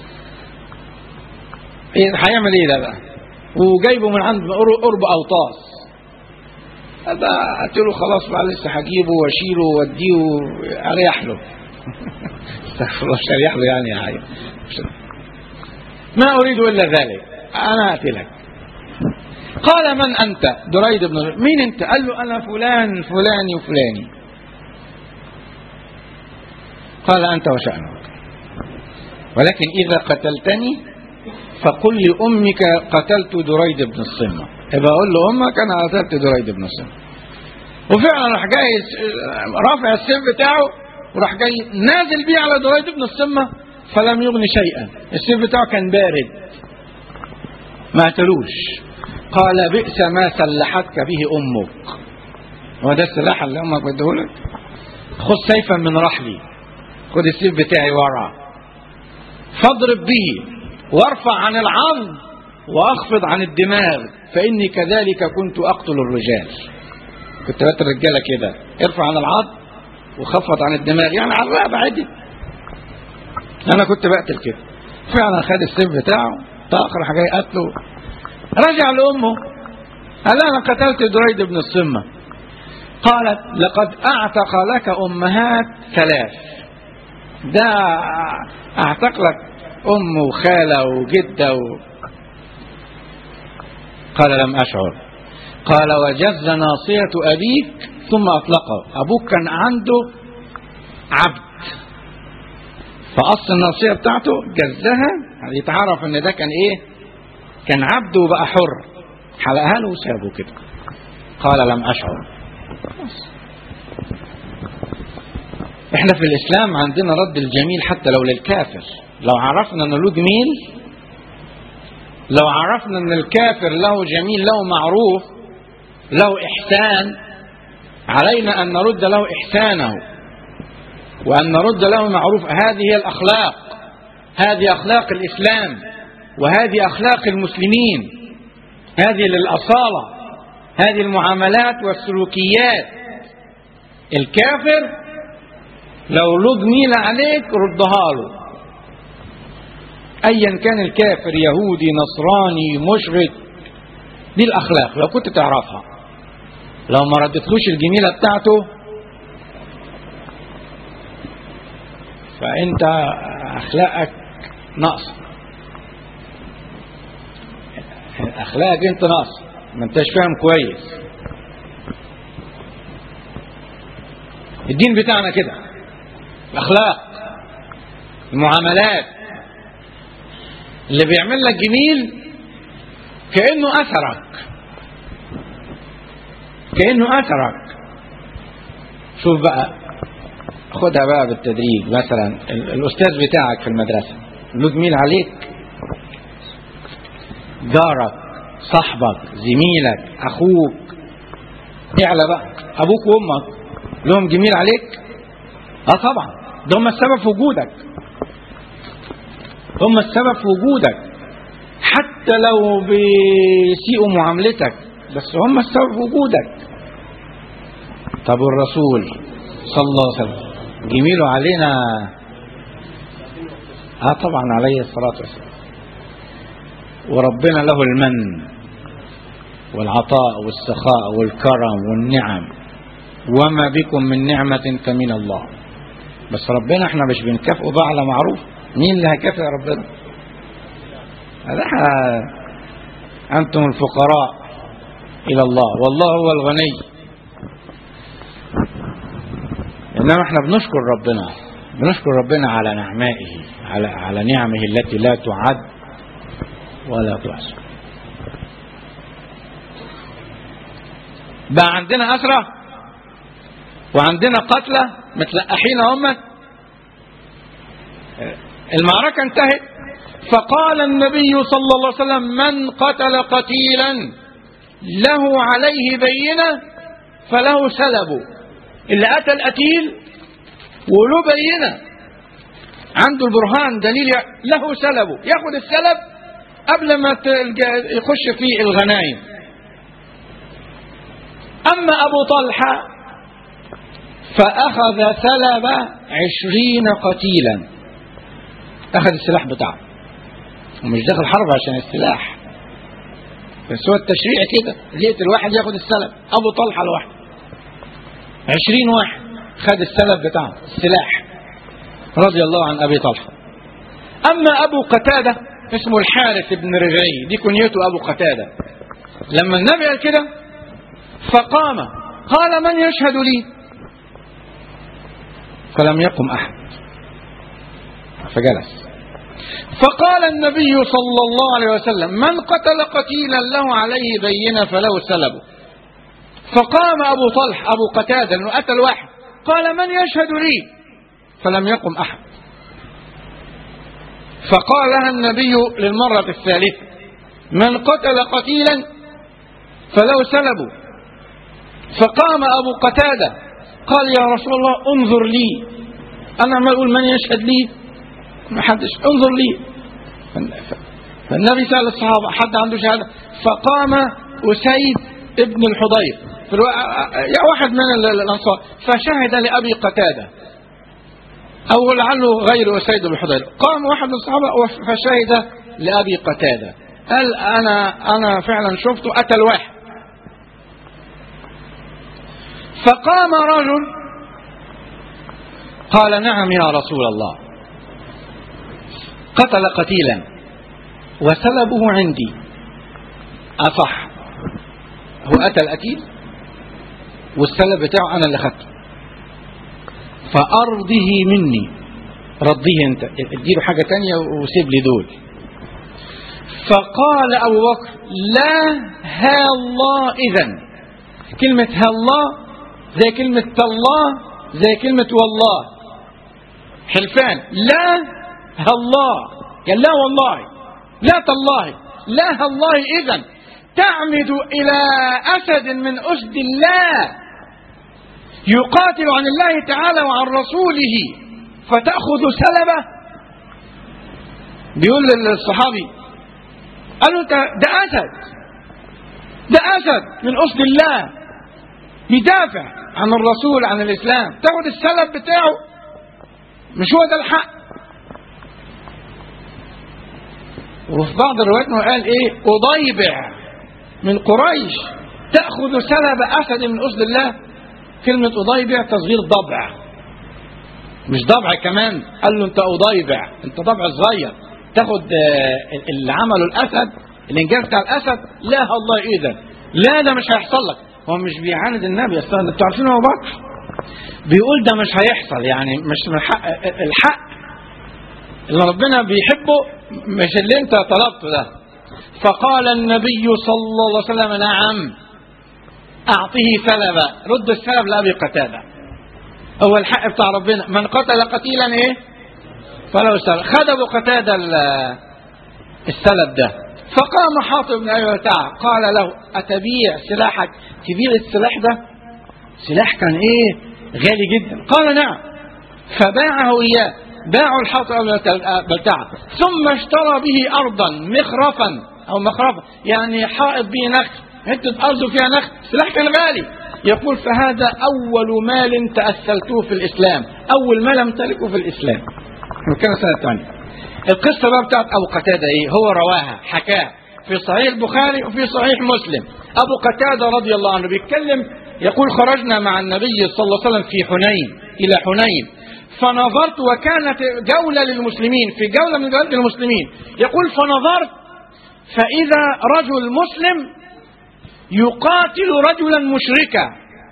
هيعمل ايه ده بقى وجايبه من عند قرب اوطاس هذا قلت له خلاص بقى لسه هجيبه واشيله واديه اريح له استغفر الله مش اريح له يعني يا حي ما اريد الا ذلك انا اقتلك قال من انت دريد بن مين انت قال له انا فلان فلاني وفلاني قال انت وشانك ولكن اذا قتلتني فقل لأمك قتلت دريد بن الصمة يبقى أقول لأمك أنا قتلت دريد بن الصمة وفعلا راح جاي رافع السيف بتاعه وراح جاي نازل بيه على دريد بن الصمة فلم يغني شيئا السيف بتاعه كان بارد ما قتلوش قال بئس ما سلحتك به أمك هو ده السلاح اللي أمك بديهولك خذ سيفا من رحلي خذ السيف بتاعي ورا فاضرب به وارفع عن العظم واخفض عن الدماغ فاني كذلك كنت اقتل الرجال كنت بقتل الرجاله كده ارفع عن العظم وخفض عن الدماغ يعني على الرقبه عادي انا كنت بقتل كده فعلا خد السيف بتاعه طاق راح جاي قتله رجع لامه قال انا قتلت دريد بن الصمه قالت لقد اعتق لك امهات ثلاث ده اعتق لك أم وخالة وجدة و... قال لم أشعر قال وجز ناصية أبيك ثم أطلقه أبوك كان عنده عبد فقص الناصية بتاعته جزها يتعرف ان ده كان ايه كان عبد وبقى حر حلقها له وسابه كده قال لم أشعر احنا في الإسلام عندنا رد الجميل حتى لو للكافر لو عرفنا ان له جميل لو عرفنا ان الكافر له جميل له معروف له احسان علينا ان نرد له احسانه وأن نرد له المعروف هذه هي الأخلاق هذه أخلاق الإسلام وهذه أخلاق المسلمين هذه للأصالة هذه المعاملات والسلوكيات الكافر لو له جميلة عليك ردها له ايا كان الكافر يهودي نصراني مشرك دي الاخلاق لو كنت تعرفها لو ما ردتلوش الجميله بتاعته فانت اخلاقك ناقصه اخلاقك انت ناقصه ما انتش فاهم كويس الدين بتاعنا كده الاخلاق المعاملات اللي بيعمل لك جميل كانه اثرك كانه اثرك شوف بقى خدها بقى بالتدريج مثلا ال- الاستاذ بتاعك في المدرسه له جميل عليك جارك صاحبك زميلك اخوك اعلى بقى ابوك وامك لهم جميل عليك اه طبعا ده هم السبب في وجودك هم السبب في وجودك حتى لو بيسيئوا معاملتك بس هم السبب في وجودك طب الرسول صلى الله عليه وسلم جميله علينا اه طبعا عليه الصلاة والسلام وربنا له المن والعطاء والسخاء والكرم والنعم وما بكم من نعمة فمن الله بس ربنا احنا مش بنكافئه بقى على معروف مين اللي هيكافئ ربنا هذا احنا انتم الفقراء الى الله والله هو الغني انما احنا بنشكر ربنا بنشكر ربنا على نعمائه على على نعمه التي لا تعد ولا تحصى بقى عندنا أسرة وعندنا قتلى متلقحين هم المعركة انتهت فقال النبي صلى الله عليه وسلم من قتل قتيلا له عليه بينة فله سلبه اللي قتل قتيل وله بينة عنده البرهان دليل له سلبه ياخد السلب قبل ما تلقى- يخش في الغنايم أما أبو طلحة فأخذ سلب عشرين قتيلا أخذ السلاح بتاعه ومش داخل حرب عشان السلاح بس هو التشريع كده لقيت الواحد ياخد السلب أبو طلحة لوحده عشرين واحد خد السلب بتاعه السلاح رضي الله عن أبي طلحة أما أبو قتادة اسمه الحارث بن ربعي دي كنيته أبو قتادة لما النبي قال كده فقام قال من يشهد لي فلم يقم أحد فجلس فقال النبي صلى الله عليه وسلم من قتل قتيلا له عليه بينة فله سلبه فقام أبو طلح أبو قتادة أنه قتل واحد قال من يشهد لي فلم يقم أحد فقالها النبي للمرة الثالثة من قتل قتيلا فله سلبه فقام أبو قتادة قال يا رسول الله انظر لي أنا عمال أقول من يشهد لي ما حدش انظر لي فالنبي سأل الصحابة حد عنده شهادة فقام أسيد ابن الحضير في الو... يا واحد من ال- الأنصار فشهد لأبي قتادة أو لعله غير أسيد بن الحضير قام واحد من الصحابة وف- فشهد لأبي قتادة قال أنا أنا فعلا شفته قتل واحد فقام رجل قال نعم يا رسول الله قتل قتيلا وسلبه عندي أصح هو قتل قتيل والسلب بتاعه أنا اللي خدته فأرضه مني رضيه أنت اديله حاجة تانية وسيب لي دول فقال أبو بكر لا ها الله إذن كلمة ها الله زي كلمة تالله زي كلمة والله حلفان لا ها الله قال لا والله لا تالله لا ها الله إذن تعمد إلى أسد من أسد الله يقاتل عن الله تعالى وعن رسوله فتأخذ سلبه بيقول للصحابي قال له ده أسد ده أسد من أسد الله يدافع عن الرسول عن الإسلام تاخد السلب بتاعه مش هو ده الحق وفي بعض الروايات انه قال ايه أضيبع من قريش تأخذ سلب أسد من أسد الله كلمة أضيبع تصغير ضبع مش ضبع كمان قال له أنت أضيبع أنت ضبع صغير تاخد اللي عمله الأسد الإنجاز بتاع الأسد لا الله إذا لا ده مش هيحصل لك هو مش بيعاند النبي أصلا أنتوا عارفين هو بكر بيقول ده مش هيحصل يعني مش من حق الحق اللي ربنا بيحبه مش اللي انت طلبته ده فقال النبي صلى الله عليه وسلم نعم أعطه سلبا رد السلب لأبي قتادة هو الحق بتاع ربنا من قتل قتيلا ايه فله سلب خد ابو قتادة السلب ده فقام حاطب بن ابي بلتعه قال له اتبيع سلاحك تبيع السلاح ده سلاح كان ايه غالي جدا قال نعم فباعه اياه باعوا الحاطب بن بلتعه ثم اشترى به ارضا مخرفا او مخرفا يعني حائط به نخل حته ارض فيها نخل سلاح كان غالي يقول فهذا اول مال تاسلته في الاسلام اول مال امتلكه في الاسلام وكان سنه ثانيه القصه بقى بتاعت ابو قتاده ايه هو رواها حكاها في صحيح البخاري وفي صحيح مسلم ابو قتاده رضي الله عنه بيتكلم يقول خرجنا مع النبي صلى الله عليه وسلم في حنين الى حنين فنظرت وكانت جوله للمسلمين في جوله من جولات المسلمين يقول فنظرت فاذا رجل مسلم يقاتل رجلا مشركا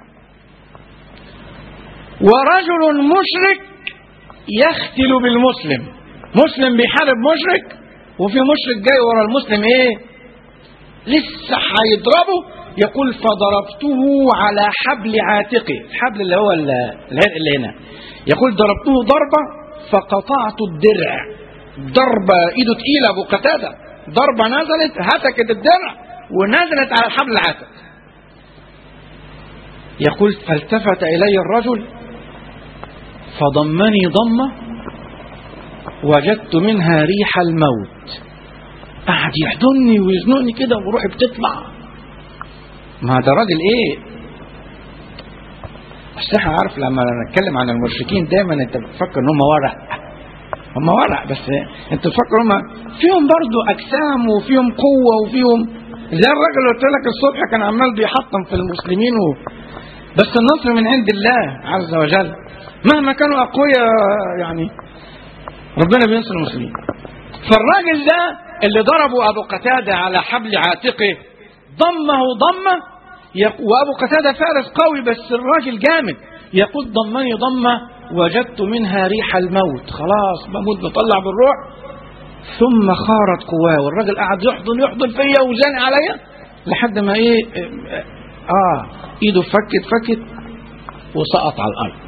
ورجل مشرك يختل بالمسلم مسلم بيحارب مشرك وفي مشرك جاي ورا المسلم ايه لسه هيضربه يقول فضربته على حبل عاتقه الحبل اللي هو العرق اللي هنا يقول ضربته ضربة فقطعت الدرع ضربة ايده تقيلة ابو قتادة ضربة نزلت هتكت الدرع ونزلت على الحبل العاتق يقول فالتفت الي الرجل فضمني ضمه وجدت منها ريح الموت قعد يحضني ويزنقني كده وروحي بتطلع ما ده راجل ايه بس احنا عارف لما نتكلم عن المشركين دايما انت بتفكر ان هم ورق هم ورق بس انت تفكر هم فيهم برضو اجسام وفيهم قوه وفيهم زي الراجل اللي قلت لك الصبح كان عمال بيحطم في المسلمين و... بس النصر من عند الله عز وجل مهما كانوا اقوياء يعني ربنا بينصر المسلمين فالراجل ده اللي ضربه ابو قتاده على حبل عاتقه ضمه ضمه وابو قتاده فارس قوي بس الراجل جامد يقول ضمني ضمه وجدت منها ريح الموت خلاص بموت بطلع بالروح ثم خارت قواه والراجل قعد يحضن يحضن فيا وزان عليا لحد ما ايه اه ايده فكت فكت وسقط على الارض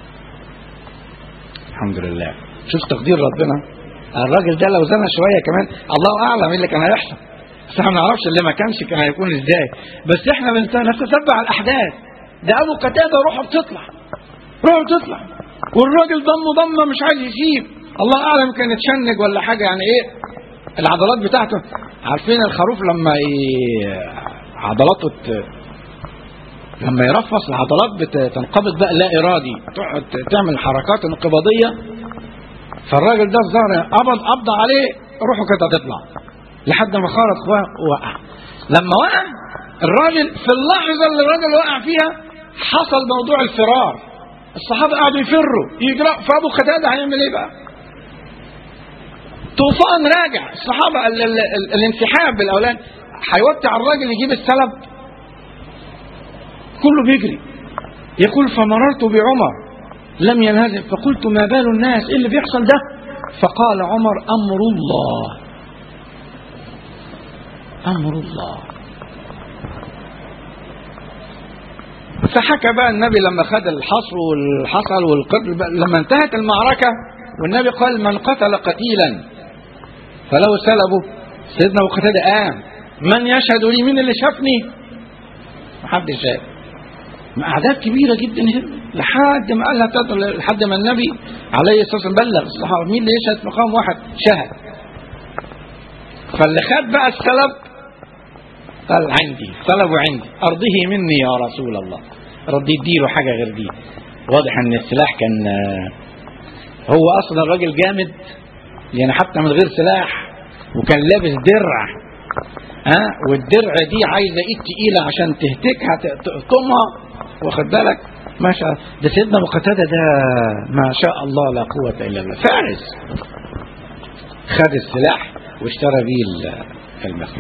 الحمد لله شوف تقدير ربنا الراجل ده لو زنى شويه كمان الله اعلم ايه اللي كان هيحصل بس احنا ما نعرفش اللي ما كانش كان هيكون ازاي بس احنا نتتبع الاحداث ده ابو قتاده روحه بتطلع روحه بتطلع والراجل ضمه ضمه مش عايز يسيب الله اعلم كان يتشنج ولا حاجه يعني ايه العضلات بتاعته عارفين الخروف لما ي... عضلاته ت... لما يرفص العضلات بتنقبض بقى لا ارادي تقعد تعمل حركات انقباضيه فالراجل ده الظاهر قبض قبض عليه روحه كانت هتطلع لحد ما خرج وقع لما وقع الراجل في اللحظه اللي الراجل وقع فيها حصل موضوع الفرار الصحابه قعدوا يفروا يجروا فابو قتاده هيعمل ايه بقى؟ طوفان راجع الصحابه ال ال ال الانسحاب بالاولاد هيوقع الراجل يجيب السلب كله بيجري يقول فمررت بعمر لم ينهزم فقلت ما بال الناس ايه اللي بيحصل ده فقال عمر امر الله امر الله فحكى بقى النبي لما خد الحصر والحصل والقتل لما انتهت المعركة والنبي قال من قتل قتيلا فلو سلبه سيدنا ابو قتاده قام من يشهد لي مين اللي شافني محدش شاف أعداد كبيرة جدا هنا لحد ما قال لها لحد ما النبي عليه الصلاة والسلام بلغ الصحابة مين اللي يشهد في مقام واحد شهد فاللي خد بقى السلب قال عندي طلبوا عندي أرضه مني يا رسول الله ردي اديله حاجة غير دي واضح ان السلاح كان هو اصلا راجل جامد يعني حتى من غير سلاح وكان لابس درع ها والدرع دي عايزه ايد تقيله عشان تهتكها تقطمها واخد بالك ما شاء ده سيدنا قتاده ده ما شاء الله لا قوه الا بالله فارس خد السلاح واشترى بيه المخلوق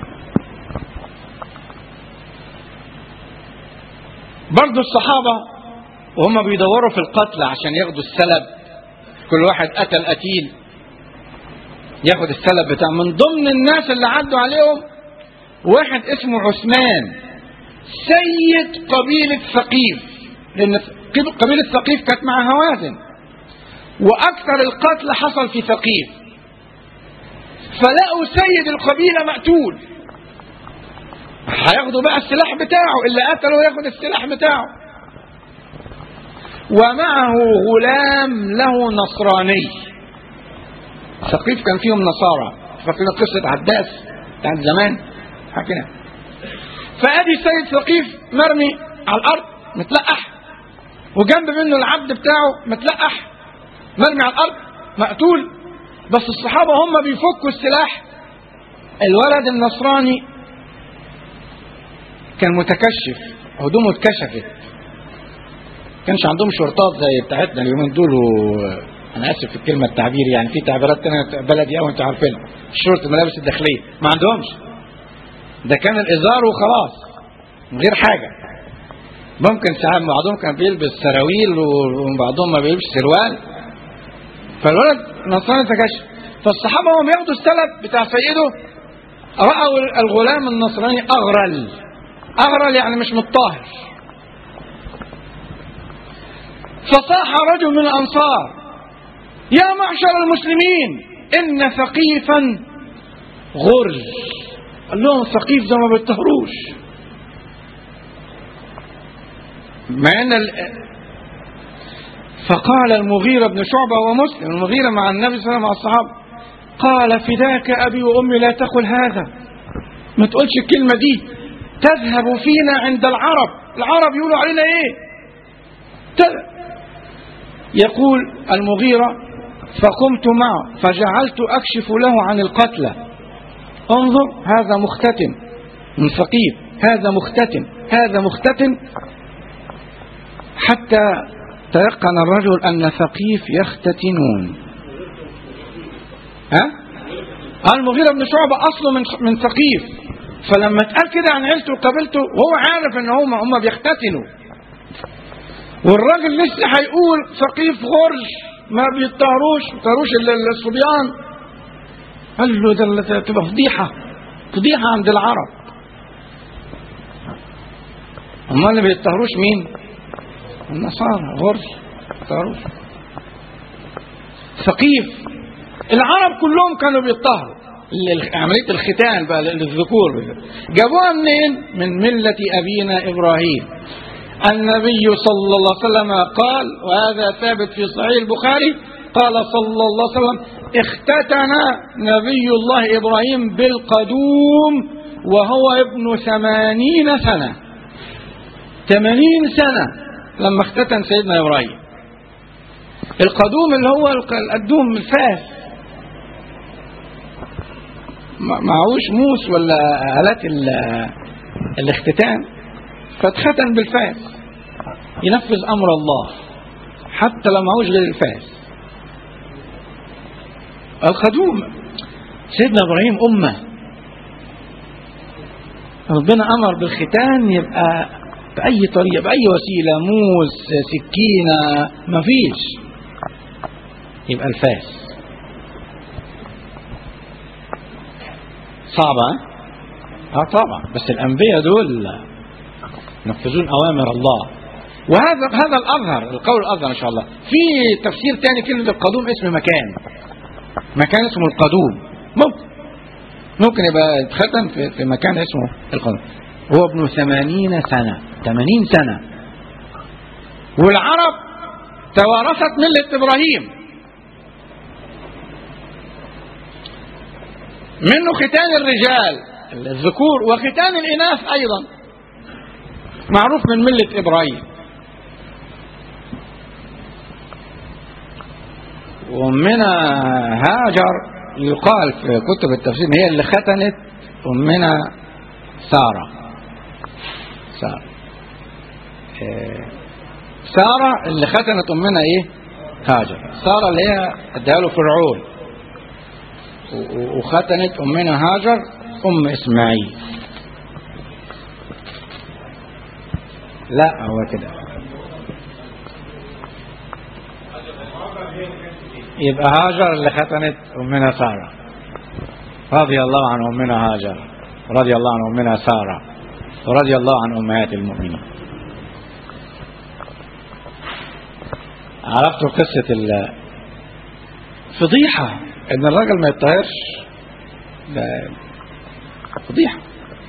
برضه الصحابه وهم بيدوروا في القتل عشان ياخدوا السلب كل واحد قتل قتيل ياخد السلب بتاع من ضمن الناس اللي عدوا عليهم واحد اسمه عثمان سيد قبيلة ثقيف لأن قبيلة ثقيف كانت مع هوازن وأكثر القتل حصل في ثقيف فلقوا سيد القبيلة مقتول هياخدوا بقى السلاح بتاعه اللي قتله ياخد السلاح بتاعه ومعه غلام له نصراني ثقيف كان فيهم نصارى فاكرين قصة عباس بتاعت زمان حكينا فادي السيد ثقيف مرمي على الارض متلقح وجنب منه العبد بتاعه متلقح مرمي على الارض مقتول بس الصحابه هم بيفكوا السلاح الولد النصراني كان متكشف هدومه اتكشفت كانش عندهم شرطات زي بتاعتنا اليومين دول و... انا اسف في الكلمه التعبير يعني في تعبيرات تانية بلدي قوي انتوا عارفينها شرطه الملابس الداخليه ما عندهمش ده كان الازار وخلاص من غير حاجه ممكن ساعات بعضهم كان بيلبس سراويل وبعضهم ما بيلبس سروال فالولد نصراني تكشف فالصحابه وهم ياخدوا السلب بتاع سيده راوا الغلام النصراني اغرل اغرل يعني مش متطهر فصاح رجل من الانصار يا معشر المسلمين ان ثقيفا غرز قال لهم ثقيف ده ما بيطهروش مع ان ال... فقال المغيرة بن شعبة ومسلم المغيرة مع النبي صلى الله عليه وسلم مع الصحابة قال فداك أبي وأمي لا تقل هذا ما تقولش الكلمة دي تذهب فينا عند العرب العرب يقولوا علينا ايه يقول المغيرة فقمت معه فجعلت أكشف له عن القتلى انظر هذا مختتم من ثقيف هذا مختتم هذا مختتم حتى تيقن الرجل أن ثقيف يختتنون ها؟ المغيرة بن شعبة أصله من من ثقيف فلما اتقال كده عن عيلته وقبيلته وهو عارف ان هم هم بيختتنوا والراجل لسه هيقول ثقيف غرش ما بيطهروش بيطهروش الا الصبيان قال له ده تبقى فضيحه فضيحه عند العرب امال اللي بيطهروش مين؟ النصارى غرش بيطهروش ثقيف العرب كلهم كانوا بيطهروا عملية الختان بقى للذكور جابوها منين؟ من ملة أبينا إبراهيم النبي صلى الله عليه وسلم قال وهذا ثابت في صحيح البخاري قال صلى الله عليه وسلم اختتن نبي الله إبراهيم بالقدوم وهو ابن ثمانين سنة ثمانين سنة لما اختتن سيدنا إبراهيم القدوم اللي هو القدوم الفاس معهوش موس ولا آلات الاختتان فاتختن بالفاس ينفذ أمر الله حتى لو معهوش غير الفاس الخدوم سيدنا إبراهيم أمة ربنا أمر بالختان يبقى بأي طريقة بأي وسيلة موس سكينة مفيش يبقى الفاس صعبة اه طبعا بس الأنبياء دول ينفذون أوامر الله وهذا هذا الأظهر القول الأظهر إن شاء الله في تفسير تاني كلمة القدوم اسم مكان مكان اسمه القدوم ممكن ممكن يبقى اتختم في, في مكان اسمه القدوم هو ابن ثمانين سنة ثمانين سنة والعرب توارثت ملة إبراهيم منه ختان الرجال الذكور وختان الإناث أيضا معروف من ملة إبراهيم وأمنا هاجر يقال في كتب التفسير هي اللي ختنت أمنا سارة سارة إيه، سارة اللي ختنت أمنا إيه هاجر سارة اللي هي اداها له فرعون و- و- وختنت أمنا هاجر أم إسماعيل لا هو كده يبقى هاجر اللي ختنت أمنا سارة رضي الله عن أمنا هاجر رضي الله عن أمنا سارة ورضي الله عن أمهات المؤمنين عرفتوا قصة ال فضيحة إن الراجل ما يتطهرش ده فضيحة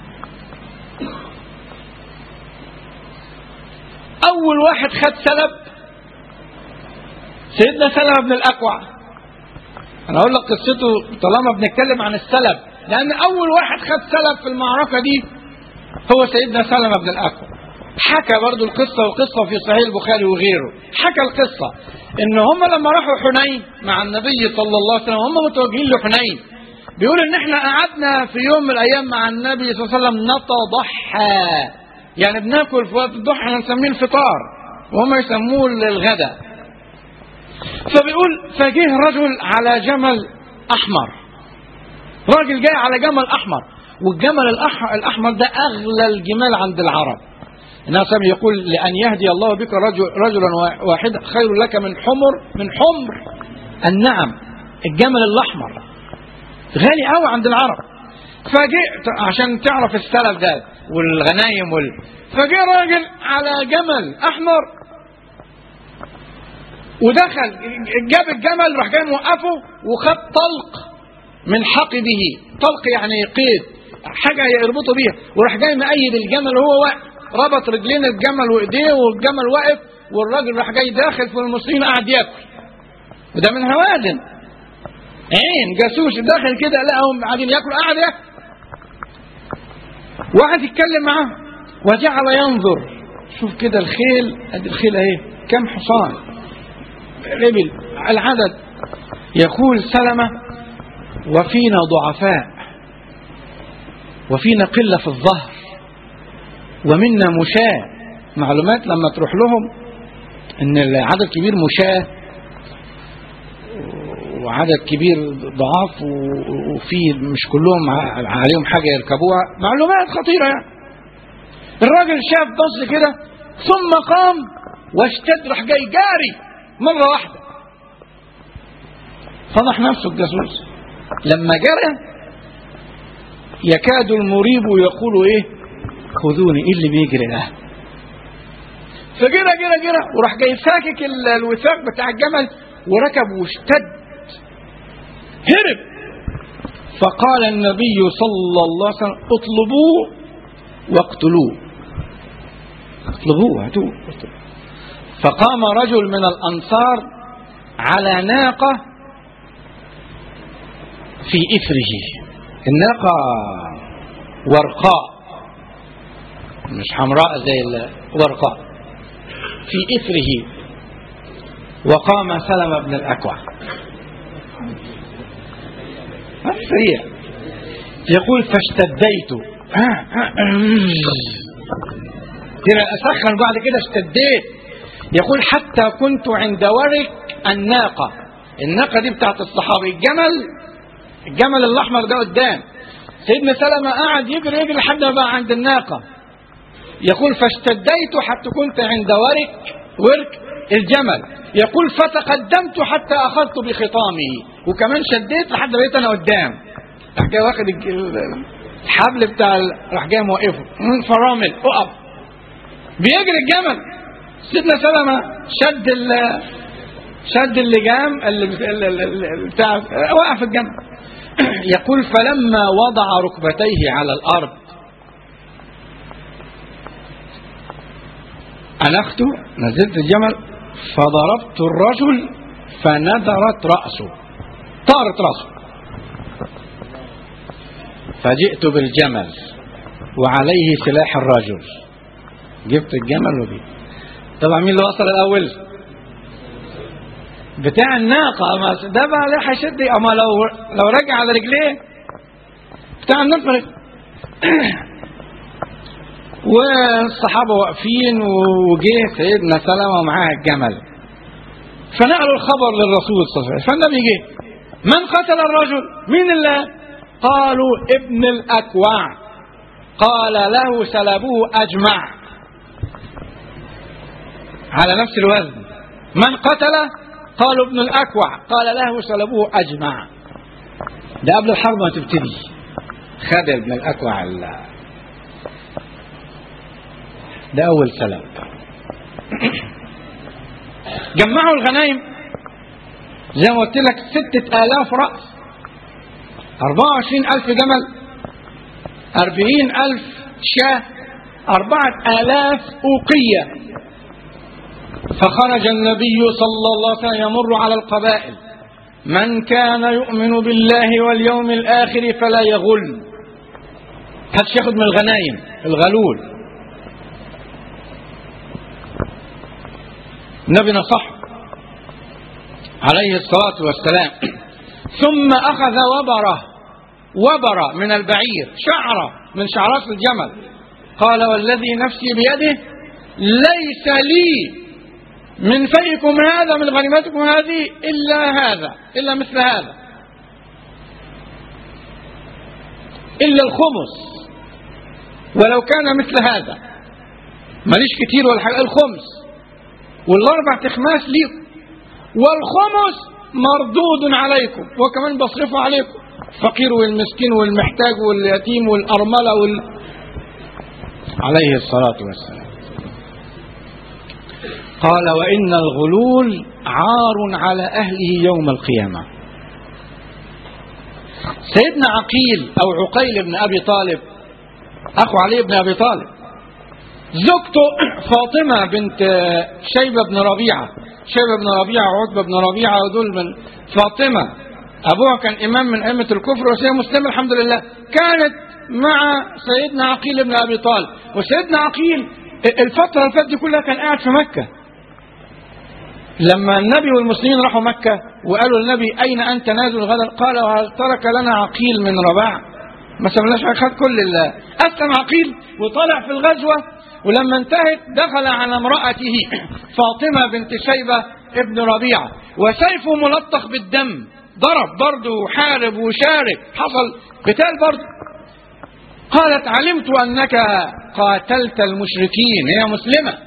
أول واحد خد سلب سيدنا سلمة بن الأكوع أنا أقول لك قصته طالما بنتكلم عن السلب لأن أول واحد خد سلب في المعركة دي هو سيدنا سلمة بن الأكوع حكى برضو القصة وقصة في صحيح البخاري وغيره حكى القصة إن هم لما راحوا حنين مع النبي صلى الله عليه وسلم هم متوجهين لحنين بيقول إن إحنا قعدنا في يوم من الأيام مع النبي صلى الله عليه وسلم نتضحى يعني بناكل في وقت الضحى احنا نسميه الفطار وهم يسموه الغداء فبيقول فجه رجل على جمل احمر راجل جاي على جمل احمر والجمل الأح- الاحمر ده اغلى الجمال عند العرب النبي صلى الله عليه وسلم يقول لان يهدي الله بك رجل رجلا وا- واحدا خير لك من حمر من حمر النعم الجمل الاحمر غالي قوي عند العرب فجئت عشان تعرف السلف ده والغنايم وال... فجاء راجل على جمل احمر ودخل جاب الجمل راح جاي موقفه وخد طلق من حقبه طلق يعني قيد حاجه يربطه بيها وراح جاي مقيد الجمل وهو واقف ربط رجلين الجمل وايديه والجمل واقف والراجل راح جاي داخل في المسلمين قاعد ياكل وده من هوازن عين جاسوس داخل كده لقاهم قاعدين ياكلوا قاعد ياكل وقعد يتكلم معاه وجعل ينظر شوف كده الخيل ادي الخيل اهي كم حصان ربل العدد يقول سلمة وفينا ضعفاء وفينا قلة في الظهر ومنا مشاة معلومات لما تروح لهم ان العدد كبير مشاة وعدد كبير ضعاف و- وفي مش كلهم ع- عليهم حاجة يركبوها معلومات خطيرة يعني الراجل شاف بص كده ثم قام واشتد راح جاي جاري مرة واحدة فضح نفسه الجاسوس لما جرى يكاد المريب يقول ايه خذوني ايه اللي بيجري ده فجرى جرى جرى وراح جاي فاكك ال- الوثاق بتاع الجمل وركب واشتد هرب فقال النبي صلى الله عليه وسلم اطلبوه واقتلوه اطلبوه هاتوه اقتلوه. فقام رجل من الأنصار على ناقة في إثره الناقة ورقاء مش حمراء زي الورقاء في إثره وقام سلمة بن الأكوع سريع يقول فاشتديت ترى أسخن بعد كده اشتديت يقول حتى كنت عند ورك الناقة الناقة دي بتاعت الصحابي الجمل الجمل الأحمر ده قدام سيدنا سلمة قعد يجري يجري لحد ما بقى عند الناقة يقول فاشتديت حتى كنت عند ورك ورك الجمل يقول فتقدمت حتى أخذت بخطامه وكمان شديت لحد بقيت أنا قدام راح جاي واخد الج- ال- الحبل بتاع ال- راح جاي موقفه مم، فرامل اقف بيجري الجمل سيدنا سلمة شد ال شد اللجام اللي اللي- اللي- اللي- بتاع وقف الجمل يقول فلما وضع ركبتيه على الأرض أنخت نزلت الجمل فضربت الرجل فندرت رأسه طارت رأسه فجئت بالجمل وعليه سلاح الرجل جبت الجمل وجيت طبعا مين اللي وصل الأول بتاع الناقة ما ده بقى ليه هيشد أما لو لو رجع على رجليه بتاع الناقة والصحابة واقفين وجه سيدنا سلمة ومعاه الجمل فنقلوا الخبر للرسول صلى الله عليه وسلم فالنبي جه من قتل الرجل مين اللي قالوا ابن الأكوع قال له سلبوه أجمع على نفس الوزن من قتل قالوا ابن الأكوع قال له سلبوه أجمع ده قبل الحرب ما تبتدي خد ابن الأكوع ال- ده أول سلب جمعوا الغنايم زي ما قلت لك ستة آلاف رأس أربعة وعشرين ألف جمل أربعين ألف شاة أربعة آلاف أوقية فخرج النبي صلى الله عليه وسلم يمر على القبائل من كان يؤمن بالله واليوم الآخر فلا يغل محدش ياخد من الغنايم الغلول النبي نصح عليه الصلاة والسلام ثم أخذ وبره وبره من البعير شعرة من شعرات الجمل قال والذي نفسي بيده ليس لي من فيكم هذا من غنيمتكم هذه إلا هذا إلا مثل هذا إلا الخمس ولو كان مثل هذا ماليش كتير ولا حاجة الخمس والأربع تخماس ليكم والخمس مردود عليكم وكمان بصرفه عليكم الفقير والمسكين والمحتاج واليتيم والأرملة وال... عليه الصلاة والسلام قال وإن الغلول عار على أهله يوم القيامة سيدنا عقيل أو عقيل بن أبي طالب أخو علي بن أبي طالب زوجته فاطمة بنت شيبة بن ربيعة شيبة بن ربيعة وعتبة بن ربيعة ودول من فاطمة أبوها كان إمام من أئمة الكفر وهي مسلمة الحمد لله كانت مع سيدنا عقيل بن أبي طالب وسيدنا عقيل الفترة اللي فاتت دي كلها كان قاعد في مكة لما النبي والمسلمين راحوا مكة وقالوا للنبي أين أنت نازل غدا قال وهل ترك لنا عقيل من رباع ما سمناش حاجة خد كل الله أسلم عقيل وطلع في الغزوة ولما انتهت دخل على امرأته فاطمة بنت شيبة ابن ربيعة وسيفه ملطخ بالدم ضرب برضه وحارب وشارك حصل قتال برضه قالت علمت أنك قاتلت المشركين هي مسلمة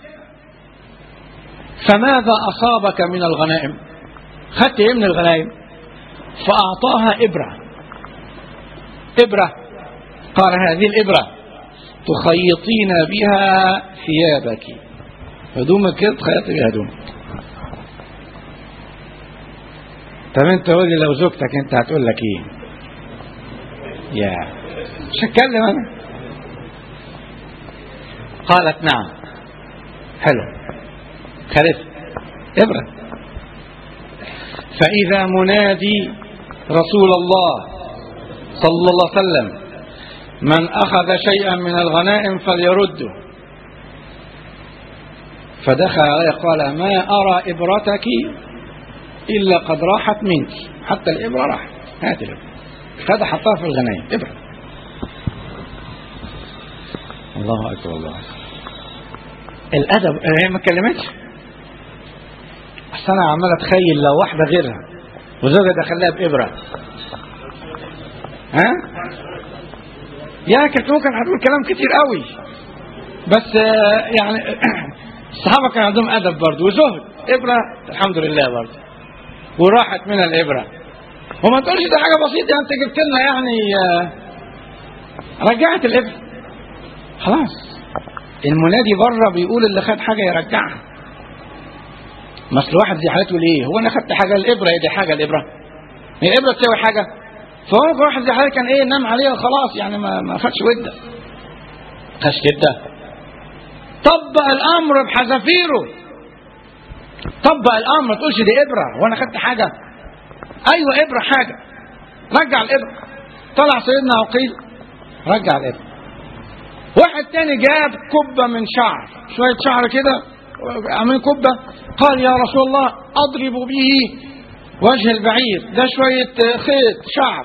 فماذا أصابك من الغنائم خدت ايه من الغنائم فأعطاها إبرة إبرة قال هذه الإبرة تخيطين بها ثيابك هدومك كده تخيطي بها هدومك طب انت قولي لو زوجتك انت هتقول لك ايه يا مش هتكلم انا قالت نعم حلو خلص ابرة فإذا منادي رسول الله صلى الله عليه وسلم من أخذ شيئا من الغنائم فليرده فدخل عليه قال ما أرى إبرتك إلا قد راحت منك حتى الإبرة راحت هات الإبرة خد حطها في الغنائم إبرة الله أكبر الله أكبر الأدب هي ما اتكلمتش أصل أنا عمال أتخيل لو واحدة غيرها وزوجها دخلها بإبرة ها يا كانت ممكن هتقول كلام كتير قوي بس آه، يعني الصحابة كان عندهم أدب برضه وزهد إبرة الحمد لله برضه وراحت من الإبرة وما تقولش ده حاجة بسيطة أنت جبت لنا يعني آه، رجعت الإبرة خلاص المنادي بره بيقول اللي خد حاجة يرجعها ما اصل واحد زي حالته ليه هو انا خدت حاجه الابره هي دي حاجه الابره هي الابره تساوي حاجه فهو واحد زي حالته كان ايه نام عليها خلاص يعني ما ما خدش وده خدش كده طبق الامر بحذافيره طبق الامر ما تقولش دي ابره وانا خدت حاجه ايوه ابره حاجه رجع الابره طلع سيدنا عقيل رجع الابره واحد تاني جاب كبه من شعر شويه شعر كده عاملين كبه قال يا رسول الله اضرب به وجه البعير ده شويه خيط شعر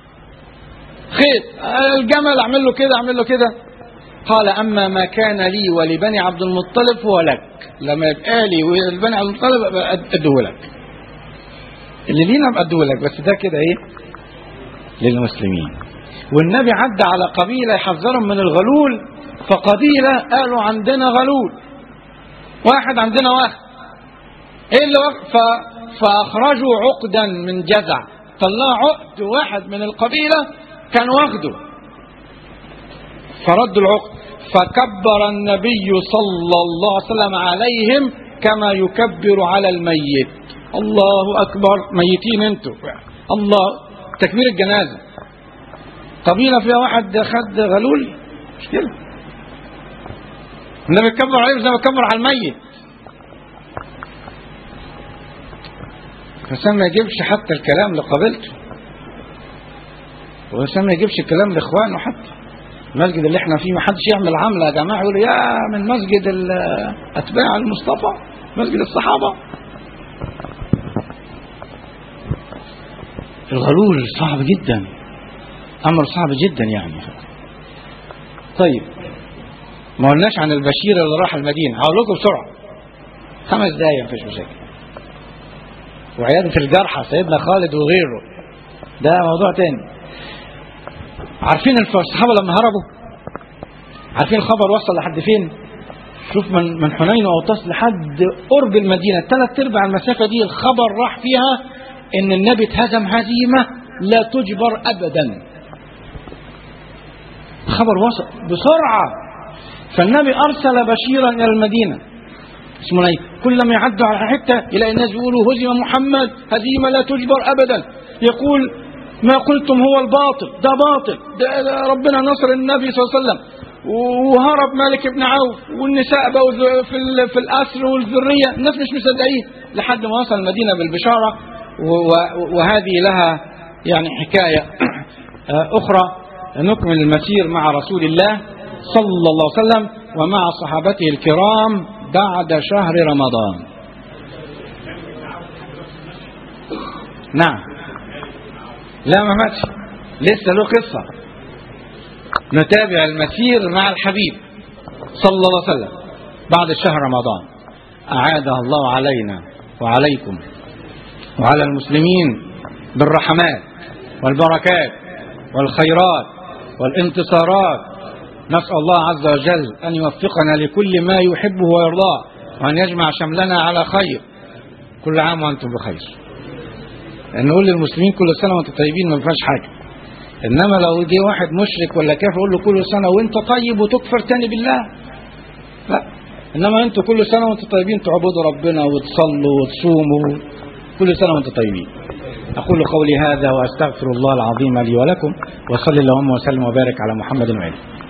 خيط الجمل اعمل له كده اعمل له كده قال اما ما كان لي ولبني عبد المطلب فهو لك لما يبقى لي ولبني عبد المطلب ابقى اديه لك اللي لينا ابقى اديه لك بس ده كده ايه للمسلمين والنبي عدى على قبيله يحذرهم من الغلول فقبيله قالوا عندنا غلول واحد عندنا واحد ايه اللي وقف ف... فاخرجوا عقدا من جزع طلعوا عقد واحد من القبيله كان واخده فردوا العقد فكبر النبي صلى الله عليه وسلم عليهم كما يكبر على الميت الله اكبر ميتين انتوا الله تكبير الجنازه قبيله فيها واحد خد غلول مش كده النبي كبر عليه زي ما كبر على الميت الإنسان ما يجيبش حتى الكلام لقبيلته والإنسان ما يجيبش الكلام لإخوانه حتى المسجد اللي احنا فيه ما حدش يعمل عملة يا جماعة يقول يا من مسجد أتباع المصطفى مسجد الصحابة الغلول صعب جدا أمر صعب جدا يعني طيب ما قلناش عن البشير اللي راح المدينة هقول لكم بسرعة خمس دقايق مفيش مشاكل وعيادة الجرحى سيدنا خالد وغيره ده موضوع تاني عارفين الصحابة لما هربوا عارفين الخبر وصل لحد فين شوف من من حنين وأوطاس لحد قرب المدينة ثلاث أرباع المسافة دي الخبر راح فيها إن النبي اتهزم هزيمة لا تجبر أبدا خبر وصل بسرعة فالنبي أرسل بشيرا إلى المدينة اسمه ايه كلما يعدوا على حته يلاقي الناس يقولوا هزم محمد هزيمه لا تجبر ابدا يقول ما قلتم هو الباطل ده باطل ده, ده ربنا نصر النبي صلى الله عليه وسلم وهرب مالك بن عوف والنساء بقوا في في الاسر والذريه الناس مش مصدقين لحد ما وصل المدينه بالبشاره وهذه لها يعني حكايه اخرى نكمل المسير مع رسول الله صلى الله عليه وسلم ومع صحابته الكرام بعد شهر رمضان نعم لا ما ماتش لسه له قصة نتابع المسير مع الحبيب صلى الله عليه وسلم بعد شهر رمضان أعادها الله علينا وعليكم وعلى المسلمين بالرحمات والبركات والخيرات والانتصارات نسأل الله عز وجل أن يوفقنا لكل ما يحبه ويرضاه وأن يجمع شملنا على خير كل عام وأنتم بخير نقول للمسلمين كل سنة وأنتم طيبين ما فيهاش حاجة إنما لو جه واحد مشرك ولا كافر يقول له كل سنة وأنت طيب وتكفر تاني بالله لا إنما أنتم كل سنة وأنتم طيبين تعبدوا ربنا وتصلوا وتصوموا كل سنة وأنتم طيبين أقول قولي هذا وأستغفر الله العظيم لي ولكم وصلي اللهم وسلم وبارك على محمد وآله